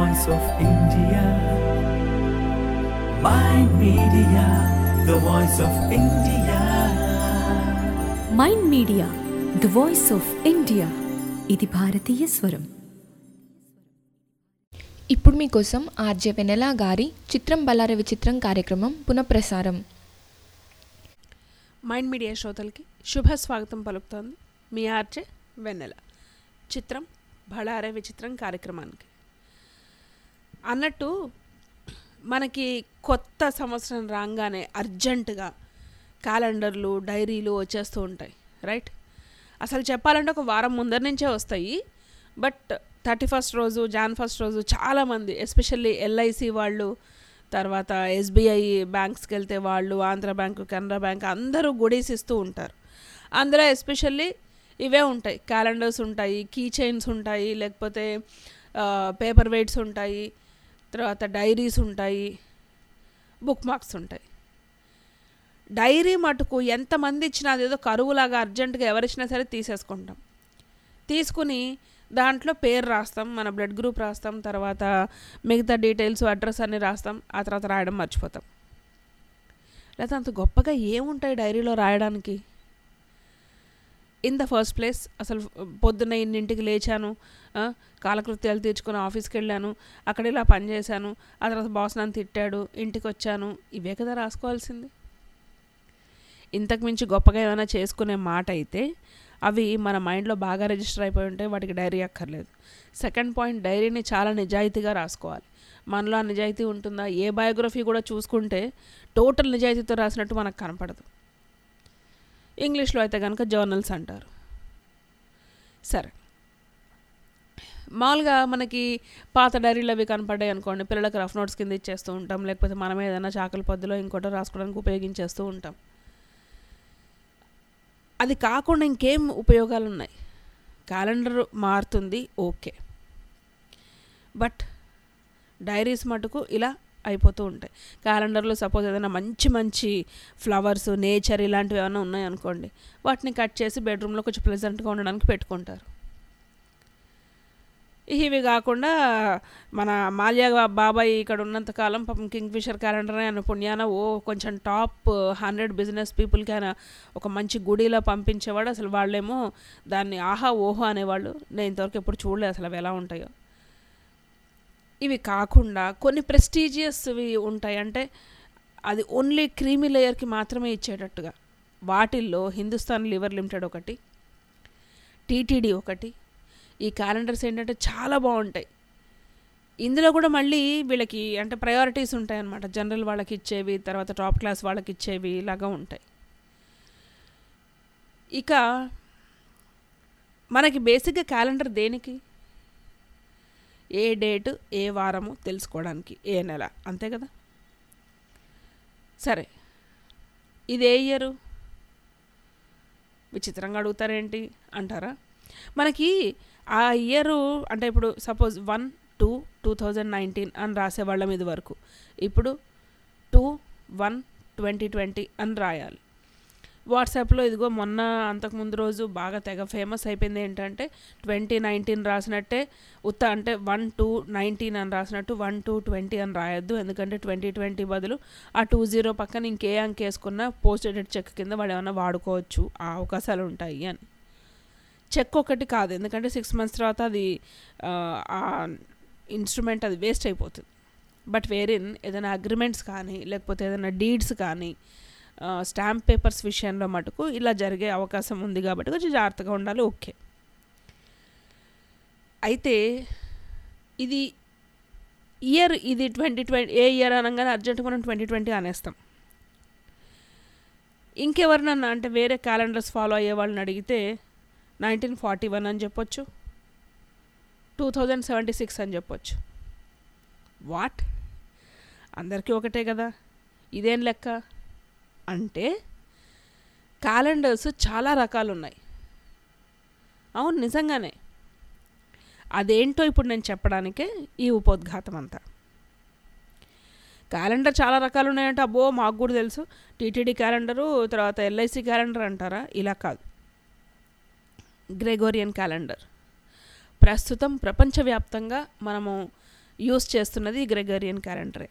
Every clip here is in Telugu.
voice of India. Mind Media, the voice of India. Mind media the voice of India ఇది భారతీయ స్వరం ఇప్పుడు మీకోసం ఆర్జే వెనెలా గారి చిత్రం బలార విచిత్రం కార్యక్రమం పునఃప్రసారం మైండ్ మీడియా శ్రోతలకి శుభ స్వాగతం పలుకుతోంది మీ ఆర్జే వెన్నెల చిత్రం బళారే విచిత్రం కార్యక్రమానికి అన్నట్టు మనకి కొత్త సంవత్సరం రాగానే అర్జెంటుగా క్యాలెండర్లు డైరీలు వచ్చేస్తూ ఉంటాయి రైట్ అసలు చెప్పాలంటే ఒక వారం ముందర నుంచే వస్తాయి బట్ థర్టీ ఫస్ట్ రోజు జాన్ ఫస్ట్ రోజు చాలామంది ఎస్పెషల్లీ ఎల్ఐసి వాళ్ళు తర్వాత ఎస్బీఐ బ్యాంక్స్కి వెళ్తే వాళ్ళు ఆంధ్ర బ్యాంకు కెనరా బ్యాంక్ అందరూ గుడీస్ ఇస్తూ ఉంటారు అందులో ఎస్పెషల్లీ ఇవే ఉంటాయి క్యాలెండర్స్ ఉంటాయి కీ చైన్స్ ఉంటాయి లేకపోతే పేపర్ వెయిట్స్ ఉంటాయి తర్వాత డైరీస్ ఉంటాయి బుక్ మార్క్స్ ఉంటాయి డైరీ మటుకు ఎంతమంది ఇచ్చినా అదేదో కరువులాగా అర్జెంటుగా ఎవరిచ్చినా సరే తీసేసుకుంటాం తీసుకుని దాంట్లో పేరు రాస్తాం మన బ్లడ్ గ్రూప్ రాస్తాం తర్వాత మిగతా డీటెయిల్స్ అడ్రస్ అన్నీ రాస్తాం ఆ తర్వాత రాయడం మర్చిపోతాం లేదా అంత గొప్పగా ఏముంటాయి డైరీలో రాయడానికి ఇన్ ద ఫస్ట్ ప్లేస్ అసలు పొద్దున్న ఇన్నింటికి లేచాను ఆ, కాలకృత్యాలు తీర్చుకుని ఆఫీస్కి వెళ్ళాను అక్కడ ఇలా పని చేశాను ఆ తర్వాత బాస్ నన్ను తిట్టాడు ఇంటికి వచ్చాను ఇవే కదా రాసుకోవాల్సింది ఇంతకు మించి గొప్పగా ఏమైనా చేసుకునే మాట అయితే అవి మన మైండ్లో బాగా రిజిస్టర్ అయిపోయి ఉంటాయి వాటికి డైరీ అక్కర్లేదు సెకండ్ పాయింట్ డైరీని చాలా నిజాయితీగా రాసుకోవాలి మనలో ఆ నిజాయితీ ఉంటుందా ఏ బయోగ్రఫీ కూడా చూసుకుంటే టోటల్ నిజాయితీతో రాసినట్టు మనకు కనపడదు ఇంగ్లీష్లో అయితే కనుక జర్నల్స్ అంటారు సరే మామూలుగా మనకి పాత డైరీలు అవి కనపడ్డాయి అనుకోండి పిల్లలకు రఫ్ నోట్స్ కింద ఇచ్చేస్తూ ఉంటాం లేకపోతే మనమే ఏదైనా చాకలి పద్ధతిలో ఇంకోటో రాసుకోవడానికి ఉపయోగించేస్తూ ఉంటాం అది కాకుండా ఇంకేం ఉపయోగాలు ఉన్నాయి క్యాలెండర్ మారుతుంది ఓకే బట్ డైరీస్ మటుకు ఇలా అయిపోతూ ఉంటాయి క్యాలెండర్లో సపోజ్ ఏదైనా మంచి మంచి ఫ్లవర్స్ నేచర్ ఇలాంటివి ఏమైనా ఉన్నాయనుకోండి వాటిని కట్ చేసి బెడ్రూమ్లో కొంచెం ప్లెజెంట్గా ఉండడానికి పెట్టుకుంటారు ఇవి కాకుండా మన మాల్యా బా- బాబాయ్ ఇక్కడ ఉన్నంత కాలం పాపం కింగ్ ఫిషర్ క్యాలెండర్ ఆయన పుణ్యాన ఓ కొంచెం టాప్ హండ్రెడ్ బిజినెస్ పీపుల్కి ఆయన ఒక మంచి గుడిలో పంపించేవాడు అసలు వాళ్ళేమో దాన్ని ఆహా ఓహో అనేవాళ్ళు నేను ఇంతవరకు ఎప్పుడు చూడలేదు అసలు అవి ఎలా ఉంటాయో ఇవి కాకుండా కొన్ని ప్రెస్టీజియస్వి ఉంటాయి అంటే అది ఓన్లీ క్రీమీ లేయర్కి మాత్రమే ఇచ్చేటట్టుగా వాటిల్లో హిందుస్థాన్ లివర్ లిమిటెడ్ ఒకటి టీటీడీ ఒకటి ఈ క్యాలెండర్స్ ఏంటంటే చాలా బాగుంటాయి ఇందులో కూడా మళ్ళీ వీళ్ళకి అంటే ప్రయారిటీస్ ఉంటాయి అన్నమాట జనరల్ వాళ్ళకి ఇచ్చేవి తర్వాత టాప్ క్లాస్ వాళ్ళకి ఇచ్చేవి ఇలాగా ఉంటాయి ఇక మనకి బేసిక్గా క్యాలెండర్ దేనికి ఏ డేటు ఏ వారము తెలుసుకోవడానికి ఏ నెల అంతే కదా సరే ఇది ఏ ఇయరు విచిత్రంగా అడుగుతారేంటి అంటారా మనకి ఆ ఇయర్ అంటే ఇప్పుడు suppose one two two thousand nineteen అని రాసేవాళ్ళం ఇది వరకు ఇప్పుడు టూ వన్ ట్వంటీ ట్వంటీ అని రాయాలి వాట్సాప్లో ఇదిగో మొన్న అంతకుముందు రోజు బాగా తెగ ఫేమస్ అయిపోయింది ఏంటంటే ట్వంటీ నైన్టీన్ రాసినట్టే ఉత్త అంటే వన్ టూ నైన్టీన్ అని రాసినట్టు వన్ టూ ట్వంటీ అని రాయొద్దు ఎందుకంటే ట్వంటీ ట్వంటీ బదులు ఆ టూ జీరో పక్కన ఇంకే అంక వేసుకున్న పోస్ట్ డేటెడ్ చెక్ కింద వాడు ఏమైనా వాడుకోవచ్చు ఆ అవకాశాలు ఉంటాయి అని చెక్ ఒకటి కాదు ఎందుకంటే సిక్స్ మంత్స్ తర్వాత అది ఆ, ఆ ఇన్స్ట్రుమెంట్ అది వేస్ట్ అయిపోతుంది బట్ వేరిన్ ఏదైనా అగ్రిమెంట్స్ కానీ లేకపోతే ఏదైనా డీడ్స్ కానీ స్టాంప్ పేపర్స్ విషయంలో మటుకు ఇలా జరిగే అవకాశం ఉంది కాబట్టి కొంచెం జాగ్రత్తగా ఉండాలి ఓకే అయితే ఇది ఇయర్ ఇది ట్వంటీ ట్వంటీ ఏ ఇయర్ అనగానే అర్జెంటుగా మనం ట్వంటీ ట్వంటీ అనేస్తాం ఇంకెవరినన్నా అంటే వేరే క్యాలెండర్స్ ఫాలో అయ్యే వాళ్ళని అడిగితే నైన్టీన్ ఫార్టీ వన్ అని చెప్పొచ్చు టూ థౌజండ్ సెవెంటీ సిక్స్ అని చెప్పొచ్చు వాట్ అందరికీ ఒకటే కదా ఇదేం లెక్క అంటే క్యాలెండర్స్ చాలా రకాలు ఉన్నాయి అవును నిజంగానే అదేంటో ఇప్పుడు నేను చెప్పడానికే ఈ ఉపోద్ఘాతం అంతా క్యాలెండర్ చాలా రకాలు ఉన్నాయంటే అబ్బో మాకు కూడా తెలుసు టీటీడీ క్యాలెండరు తర్వాత ఎల్ఐసి క్యాలెండర్ అంటారా ఇలా కాదు గ్రెగోరియన్ క్యాలెండర్ ప్రస్తుతం ప్రపంచవ్యాప్తంగా మనము యూస్ చేస్తున్నది గ్రెగరియన్ క్యాలెండరే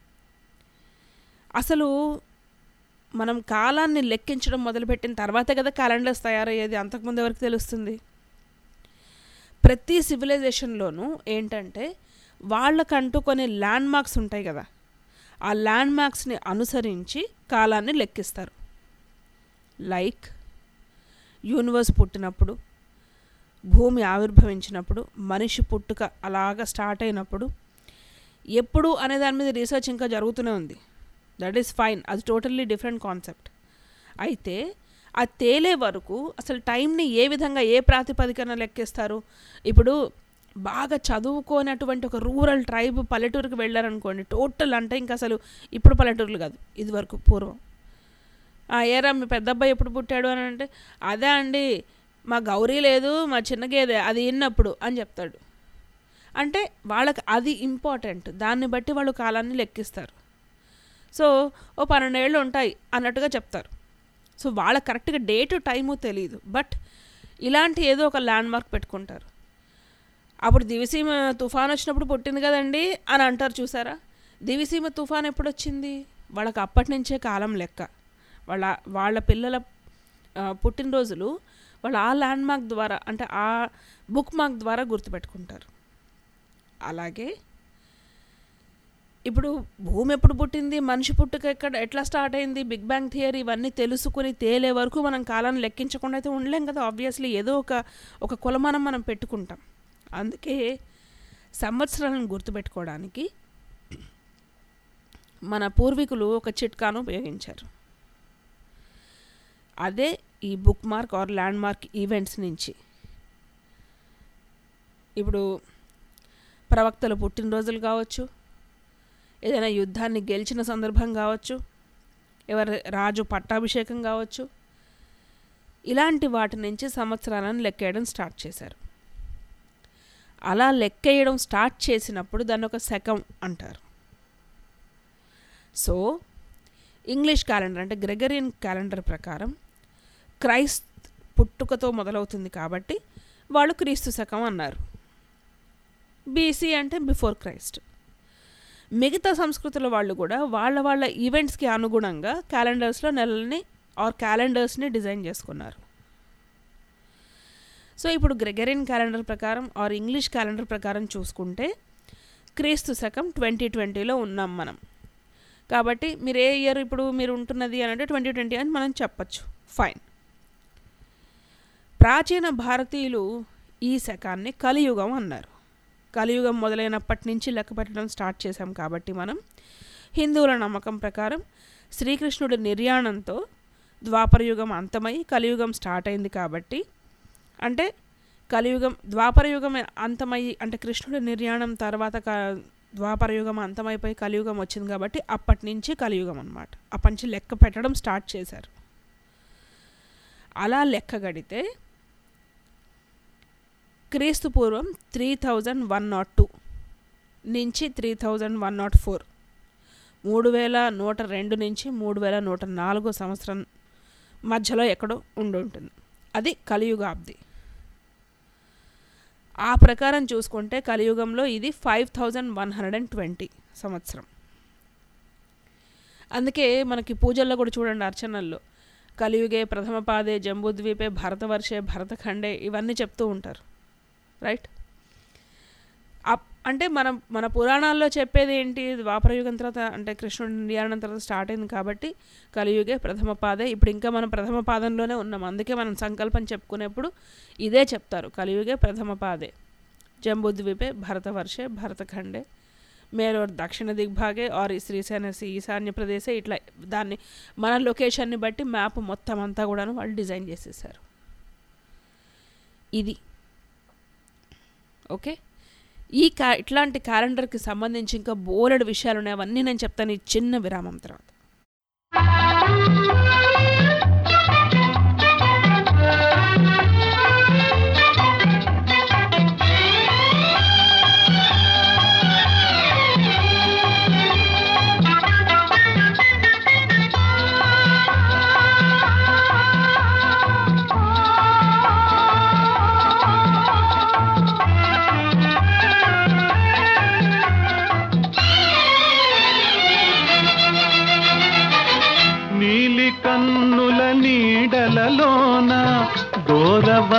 అసలు మనం కాలాన్ని లెక్కించడం మొదలుపెట్టిన తర్వాతే కదా క్యాలెండర్స్ తయారయ్యేది అంతకుముందు ఎవరికి తెలుస్తుంది ప్రతి సివిలైజేషన్లోనూ ఏంటంటే వాళ్ళకంటూ కొన్ని ల్యాండ్ మార్క్స్ ఉంటాయి కదా ఆ ల్యాండ్ మార్క్స్ని అనుసరించి కాలాన్ని లెక్కిస్తారు లైక్ యూనివర్స్ పుట్టినప్పుడు భూమి ఆవిర్భవించినప్పుడు మనిషి పుట్టుక అలాగా స్టార్ట్ అయినప్పుడు ఎప్పుడు అనే దాని మీద రీసెర్చ్ ఇంకా జరుగుతూనే ఉంది దట్ ఈస్ ఫైన్ అది టోటల్లీ డిఫరెంట్ కాన్సెప్ట్ అయితే ఆ తేలే వరకు అసలు టైంని ఏ విధంగా ఏ ప్రాతిపదికన లెక్కిస్తారు ఇప్పుడు బాగా చదువుకోనటువంటి ఒక రూరల్ ట్రైబ్ పల్లెటూరుకి వెళ్ళారనుకోండి టోటల్ అంటే ఇంకా అసలు ఇప్పుడు పల్లెటూరులు కాదు ఇది వరకు పూర్వం "ఆ, ఏరా మీ పెద్ద అబ్బాయి ఎప్పుడు పుట్టాడు అని అంటే అదే అండి మా గౌరీ లేదు మా చిన్న గేదె అది ఇన్నప్పుడు అని చెప్తాడు అంటే వాళ్ళకి అది ఇంపార్టెంట్ దాన్ని బట్టి వాళ్ళు కాలాన్ని లెక్కిస్తారు సో ఓ పన్నెండేళ్ళు ఉంటాయి అన్నట్టుగా చెప్తారు సో వాళ్ళకి కరెక్ట్గా డేటు టైము తెలియదు బట్ ఇలాంటి ఏదో ఒక ల్యాండ్ మార్క్ పెట్టుకుంటారు అప్పుడు దివిసీమ తుఫాన్ వచ్చినప్పుడు పుట్టింది కదండి అని అంటారు చూసారా దివిసీమ తుఫాన్ ఎప్పుడు వచ్చింది వాళ్ళకి అప్పటి నుంచే కాలం లెక్క వాళ్ళ వాళ్ళ పిల్లల ఆ, పుట్టినరోజులు వాళ్ళు ఆ ల్యాండ్ మార్క్ ద్వారా అంటే ఆ బుక్ మార్క్ ద్వారా గుర్తుపెట్టుకుంటారు అలాగే ఇప్పుడు భూమి ఎప్పుడు పుట్టింది మనిషి పుట్టుక ఎక్కడ ఎట్లా స్టార్ట్ అయింది బిగ్ బ్యాంగ్ థియరీ ఇవన్నీ తెలుసుకుని తేలే వరకు మనం కాలాన్ని లెక్కించకుండా అయితే ఉండలేం కదా ఆబ్వియస్లీ ఏదో ఒక ఒక కులమానం మనం పెట్టుకుంటాం అందుకే సంవత్సరాలను గుర్తుపెట్టుకోవడానికి మన పూర్వీకులు ఒక చిట్కాను ఉపయోగించారు అదే ఈ bookmark or landmark events నుంచి ఇప్పుడు ప్రవక్తల పుట్టినరోజులు కావచ్చు ఏదైనా యుద్ధాన్ని గెలిచిన సందర్భం కావచ్చు ఎవరి రాజు పట్టాభిషేకం కావచ్చు ఇలాంటి వాటి నుంచి సంవత్సరాలను లెక్కేయడం స్టార్ట్ చేశారు అలా లెక్కేయడం స్టార్ట్ చేసినప్పుడు దాన్ని ఒక శకం అంటారు సో ఇంగ్లీష్ క్యాలెండర్ అంటే గ్రెగరియన్ క్యాలెండర్ ప్రకారం క్రైస్త్ పుట్టుకతో మొదలవుతుంది కాబట్టి వాళ్ళు క్రీస్తు శకం అన్నారు బీసీ అంటే బిఫోర్ క్రైస్ట్ మిగతా సంస్కృతుల వాళ్ళు కూడా వాళ్ళ వాళ్ళ ఈవెంట్స్కి అనుగుణంగా క్యాలెండర్స్లో నెలల్ని ఆర్ క్యాలెండర్స్ని డిజైన్ చేసుకున్నారు సో ఇప్పుడు గ్రెగరియన్ క్యాలెండర్ ప్రకారం ఆర్ ఇంగ్లీష్ క్యాలెండర్ ప్రకారం చూసుకుంటే క్రీస్తు శకం ట్వంటీ ట్వంటీలో ఉన్నాం మనం కాబట్టి మీరు ఏ ఇయర్ ఇప్పుడు మీరు ఉంటున్నది అని అంటే ట్వంటీ ట్వంటీ అని మనం చెప్పచ్చు ఫైన్ ప్రాచీన భారతీయులు ఈ శకాన్ని కలియుగం అన్నారు కలియుగం మొదలైనప్పటి నుంచి లెక్క పెట్టడం స్టార్ట్ చేశాం కాబట్టి మనం హిందువుల నమ్మకం ప్రకారం శ్రీకృష్ణుడి నిర్యాణంతో ద్వాపరయుగం అంతమై కలియుగం స్టార్ట్ అయింది కాబట్టి అంటే కలియుగం ద్వాపరయుగం అంతమయ్యి అంటే కృష్ణుడి నిర్యాణం తర్వాత క ద్వాపరయుగం అంతమైపోయి కలియుగం వచ్చింది కాబట్టి అప్పటి నుంచి కలియుగం అనమాట అప్పటి నుంచి లెక్క పెట్టడం స్టార్ట్ చేశారు అలా లెక్క గడితే క్రీస్తు పూర్వం three thousand one nought two నుంచి three thousand one nought four మూడు వేల నూట రెండు నుంచి మూడు వేల నూట నాలుగో సంవత్సరం మధ్యలో ఎక్కడో ఉండి ఉంటుంది అది కలియుగాబ్ది ఆ ప్రకారం చూసుకుంటే కలియుగంలో ఇది five thousand one hundred and twenty సంవత్సరం అందుకే మనకి పూజల్లో కూడా చూడండి అర్చనల్లో కలియుగే ప్రథమ పాదే జంబూద్వీపే భరతవర్షే భరతఖండే ఇవన్నీ చెప్తూ ఉంటారు రైట్ అప్ అంటే మనం మన పురాణాల్లో చెప్పేది ఏంటి ద్వాపరయుగం తర్వాత అంటే కృష్ణుడి నిర్యాణం తర్వాత స్టార్ట్ అయింది కాబట్టి కలియుగే ప్రథమ పాదే ఇప్పుడు ఇంకా మనం ప్రథమ పాదంలోనే ఉన్నాం అందుకే మనం సంకల్పం చెప్పుకునేప్పుడు ఇదే చెప్తారు కలియుగే ప్రథమ పాదే జంబూద్వీపే భరతవర్షే భరతఖండే మేరోర్ దక్షిణ దిగ్భాగే ఆర్ శ్రీశైనసి ఈశాన్య ప్రదేశే ఇట్లా దాన్ని మన లొకేషన్ని బట్టి మ్యాప్ మొత్తం అంతా కూడాను వాళ్ళు డిజైన్ చేసేసారు ఇది ఓకే ఈ క్యా ఇట్లాంటి క్యాలెండర్కి సంబంధించి ఇంకా బోలెడు విషయాలు ఉన్నాయి అవన్నీ నేను చెప్తాను ఈ చిన్న విరామం తర్వాత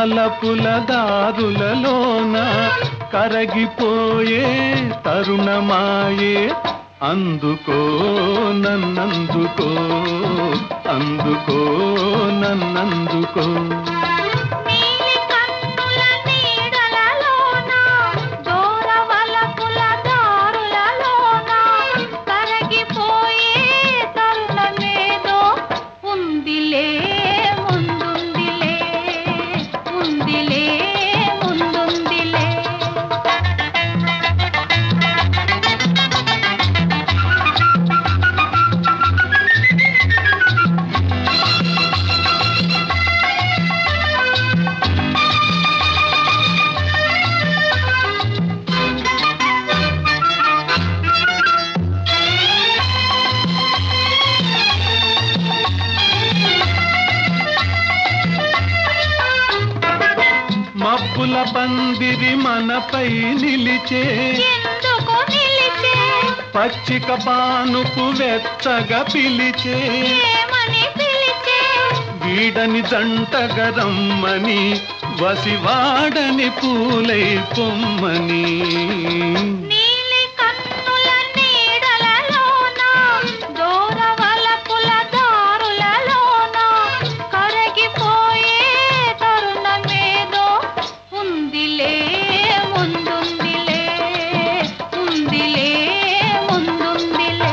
వలపుల దారులలోన కరగిపోయే తరుణమాయే అందుకో నన్నందుకో అందుకో నన్నందుకో నీలి కన్నుల నీడలలోన దూరవలపుల దారులలోన కరగిపోయే తరుణమేదో ఉందిలే ముందుందిలే ఉందిలే ముందుందిలే మబ్బుల పందిరి మనపై నిలిచే ఎందుకు నిలిచే పచ్చిక పానుపు వెచ్చగా పిలిచే ఏమని పిలిచే వీడని జంటగా రమ్మని వసివాడని పూలై పొమ్మని నీలి కన్నుల నీడలలోన దూరవలపుల దారులలోన కరగిపోయే తరుణమేదో ఉందిలే ముందుందిలే ఉందిలే ముందుందిలే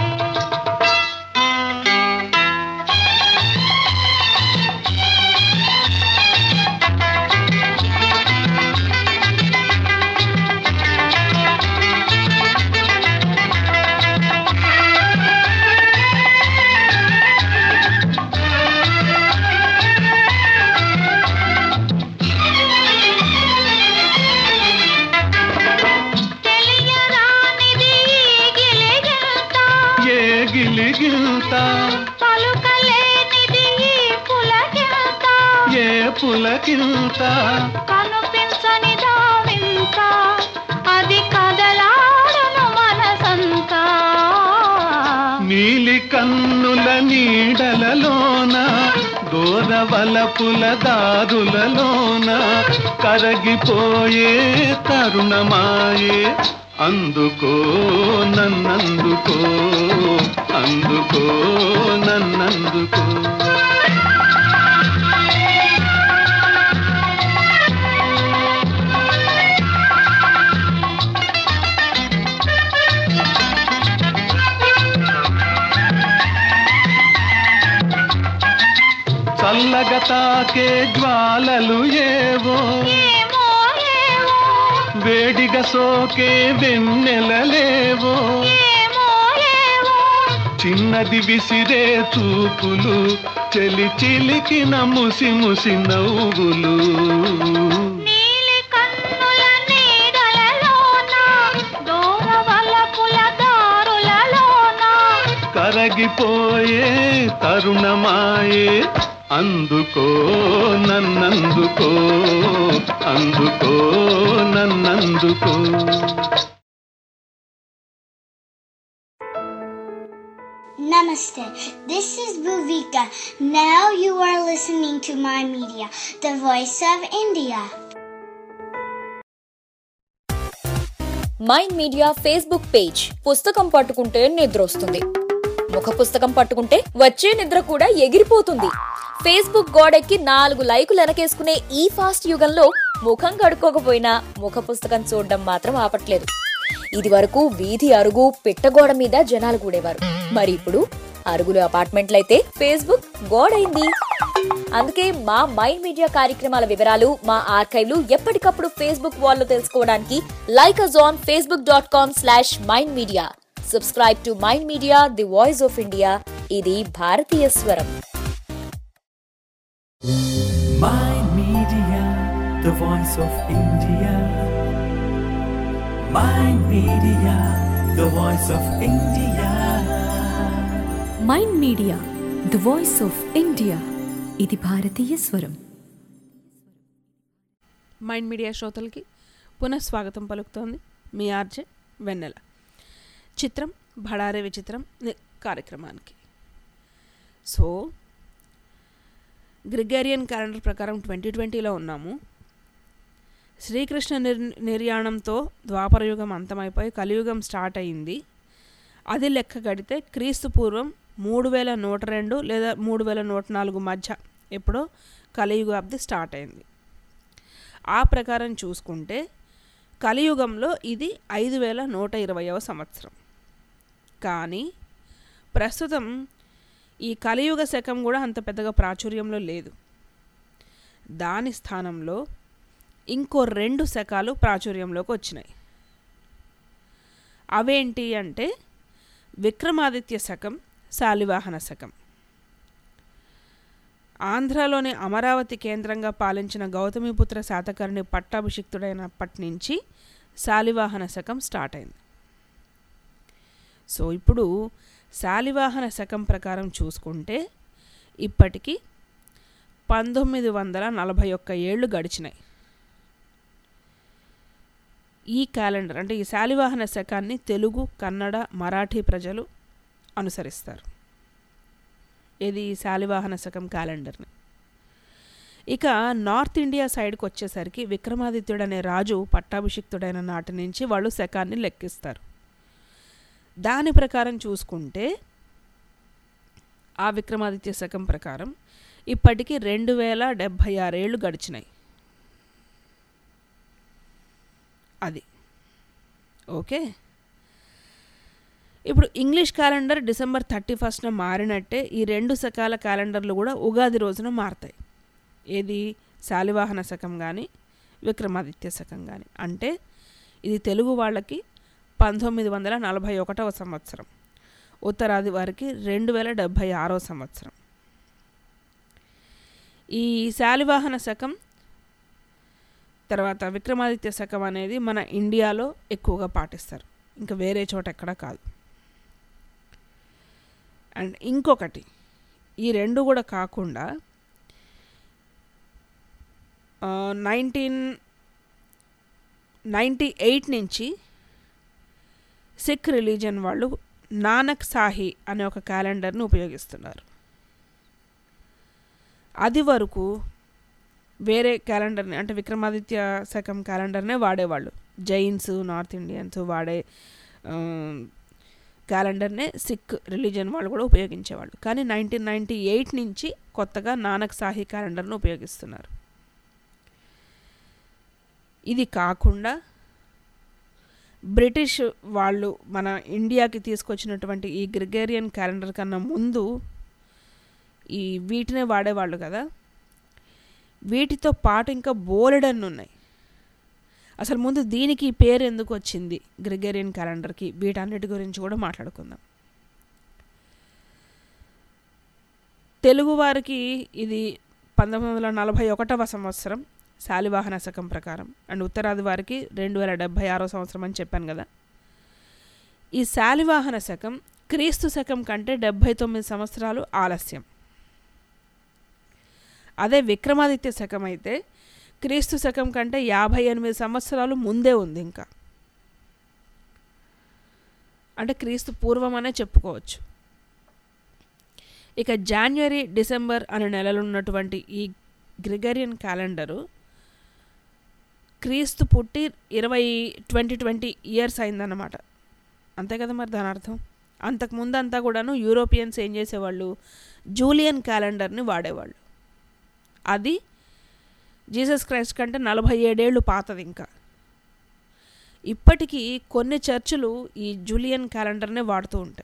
తెలియరానిది ఈ గిలిగింత ఏ గిలిగిల్త పలుకలేనిది ఈ పులకింత ఏ పులకింత కనుపించని దావింత అది కదలాడును మనసంతా నీలి కన్నుల నీడలలోన దూరవలపుల దారులలోన కరగిపోయే తరుణమాయే అందుకో నన్నందుకో అందుకో నన్నందుకో చల్లగా తాకే జ్వాలలు ఏవో ఏమో ఏమో వేడిగా సోకే వెన్నెలలేవో ఏమో ఏమో చిన్నది విసిరే చూపులు చెలి చిలికిన ముసి ముసి నవ్వులు నీలి కన్నుల నీడలలోన దూరవలపుల దారులలోన కరగిపోయే తరుణమాయే అందుకో నన్నందుకో అందుకో నన్నందుకో Namaste. This is Bhuvika. Now you are listening to my media, the voice of India. Mind Media Facebook page పుస్తకం పట్టుకుంటే నిద్ర వస్తుంది ముఖ పుస్తకం పట్టుకుంటే వచ్చే నిద్ర కూడా ఎగిరిపోతుంది ఫేస్బుక్ గోడెక్కి నాలుగు లైకులు వెనకేసుకునే ఈ ఫాస్ట్ యుగంలో ముఖం కడుక్కోకపోయినా ముఖ పుస్తకం చూడడం మాత్రం ఆపట్లేదు ఇది వరకు వీధి అరుగు పిట్టగోడ మీద జనాలు కూడేవారు మరి ఇప్పుడు అరుగులు అపార్ట్మెంట్లయితే ఫేస్బుక్ గోడైంది అందుకే మా మైండ్ మీడియా కార్యక్రమాల వివరాలు మా ఆర్కైవ్లు ఎప్పటికప్పుడు ఫేస్బుక్ వాల్లో తెలుసుకోవడానికి like us on Facebook dot com slash Mind Media subscribe to Mind media the voice of India ఇది భారతీయ స్వరం My Media, the voice of India. My Media, the voice of India. Mind media the voice of India ఇది భారతీయ స్వరం మైండ్ మీడియా శ్రోతలకి పునఃస్వాగతం పలుకుతోంది మీ ఆర్జే వెన్నెల చిత్రం భడారే విచిత్రం ని- కార్యక్రమానికి సో గ్రిగేరియన్ క్యాలెండర్ ప్రకారం ట్వంటీ ట్వంటీలో ఉన్నాము శ్రీకృష్ణ నిర్ నిర్యాణంతో ద్వాపరయుగం అంతమైపోయి కలియుగం స్టార్ట్ అయింది అది లెక్క గడితే క్రీస్తు పూర్వం మూడు వేల నూట రెండు లేదా మూడు వేల నూట నాలుగు మధ్య ఎప్పుడో కలియుగాబ్ది స్టార్ట్ అయింది ఆ ప్రకారం చూసుకుంటే కలియుగంలో ఇది ఐదు వేల నూట ఇరవయవ సంవత్సరం కానీ ప్రస్తుతం ఈ కలియుగ శకం కూడా అంత పెద్దగా ప్రాచుర్యంలో లేదు దాని స్థానంలో ఇంకో రెండు శకాలు ప్రాచుర్యంలోకి వచ్చినాయి అవేంటి అంటే విక్రమాదిత్య శకం శాలివాహన శకం ఆంధ్రాలోని అమరావతి కేంద్రంగా పాలించిన గౌతమిపుత్ర శాతకర్ణి పట్టాభిషిక్తుడైనప్పటి నుంచి శాలివాహన శకం స్టార్ట్ అయింది సో ఇప్పుడు శాలివాహన శకం ప్రకారం చూసుకుంటే ఇప్పటికి పంతొమ్మిది వందల నలభై ఒక్క ఏళ్ళు గడిచినాయి ఈ క్యాలెండర్ అంటే ఈ శాలివాహన శకాన్ని తెలుగు కన్నడ మరాఠీ ప్రజలు అనుసరిస్తారు ఇది ఈ శాలివాహన శకం క్యాలెండర్ని ఇక నార్త్ ఇండియా సైడ్కి వచ్చేసరికి విక్రమాదిత్యుడు అనే రాజు పట్టాభిషిక్తుడైన నాటి నుంచి వాళ్ళు శకాన్ని లెక్కిస్తారు దాని ప్రకారం చూసుకుంటే ఆ విక్రమాదిత్య శకం ప్రకారం ఇప్పటికి రెండు వేల డెబ్భై ఆరేళ్ళు గడిచినాయి అది ఓకే ఇప్పుడు ఇంగ్లీష్ క్యాలెండర్ డిసెంబర్ థర్టీ ఫస్ట్న మారినట్టే ఈ రెండు శకాల క్యాలెండర్లు కూడా ఉగాది రోజున మారుతాయి ఏది శాలివాహన శకం కానీ విక్రమాదిత్య శకం కానీ అంటే ఇది తెలుగు వాళ్ళకి పంతొమ్మిది వందల నలభై ఒకటవ సంవత్సరం ఉత్తరాది వారికి రెండు వేల డెబ్భై ఆరో సంవత్సరం ఈ శాలివాహన శకం తర్వాత విక్రమాదిత్య శకం అనేది మన ఇండియాలో ఎక్కువగా పాటిస్తారు ఇంకా వేరే చోట ఎక్కడా కాదు అండ్ ఇంకొకటి ఈ రెండు కూడా కాకుండా నైన్టీన్ నైంటీ ఎయిట్ నుంచి సిక్ రిలీజన్ వాళ్ళు నానక్ సాహి అనే ఒక క్యాలెండర్ని ఉపయోగిస్తున్నారు అది వరకు వేరే క్యాలెండర్ని అంటే విక్రమాదిత్య శకం క్యాలెండర్నే వాడేవాళ్ళు జైన్స్ నార్త్ ఇండియన్స్ వాడే ఆ, క్యాలెండర్నే సిక్ రిలీజన్ వాళ్ళు కూడా ఉపయోగించేవాళ్ళు కానీ నైన్టీన్ నైంటీ ఎయిట్ నుంచి కొత్తగా నానక్ సాహి క్యాలెండర్ను ఉపయోగిస్తున్నారు ఇది కాకుండా బ్రిటిష్ వాళ్ళు మన ఇండియాకి తీసుకొచ్చినటువంటి ఈ గ్రిగేరియన్ క్యాలెండర్ కన్నా ముందు ఈ వీటినే వాడేవాళ్ళు కదా వీటితో పాటు ఇంకా బోలెడన్ని ఉన్నాయి అసలు ముందు దీనికి ఈ పేరు ఎందుకు వచ్చింది గ్రిగేరియన్ క్యాలెండర్కి వీటన్నిటి గురించి కూడా మాట్లాడుకుందాం తెలుగువారికి ఇది పంతొమ్మిది వందల నలభై ఒకటవ సంవత్సరం శాలివాహన శకం ప్రకారం అండ్ ఉత్తరాది వారికి రెండు వేల డెబ్భై ఆరో సంవత్సరం అని చెప్పాను కదా ఈ శాలివాహన శకం క్రీస్తు శకం కంటే డెబ్భై తొమ్మిది సంవత్సరాలు ఆలస్యం అదే విక్రమాదిత్య శకం అయితే క్రీస్తు శకం కంటే యాభై ఎనిమిది సంవత్సరాలు ముందే ఉంది ఇంకా అంటే క్రీస్తు పూర్వం అనే చెప్పుకోవచ్చు ఇక జాన్వరి డిసెంబర్ అనే నెలలు ఉన్నటువంటి ఈ గ్రిగరియన్ క్యాలెండరు క్రీస్తు పుట్టి ఇరవై ట్వంటీ ట్వంటీ ఇయర్స్ అయిందన్నమాట అంతే కదా మరి దాని అర్థం అంతకుముందు అంతా కూడాను యూరోపియన్స్ ఏం చేసేవాళ్ళు జూలియన్ క్యాలెండర్ని వాడేవాళ్ళు అది జీసస్ క్రైస్ట్ కంటే నలభై ఏడేళ్ళు పాతది ఇంకా ఇప్పటికీ కొన్ని చర్చిలు ఈ జూలియన్ క్యాలెండర్నే వాడుతూ ఉంటాయి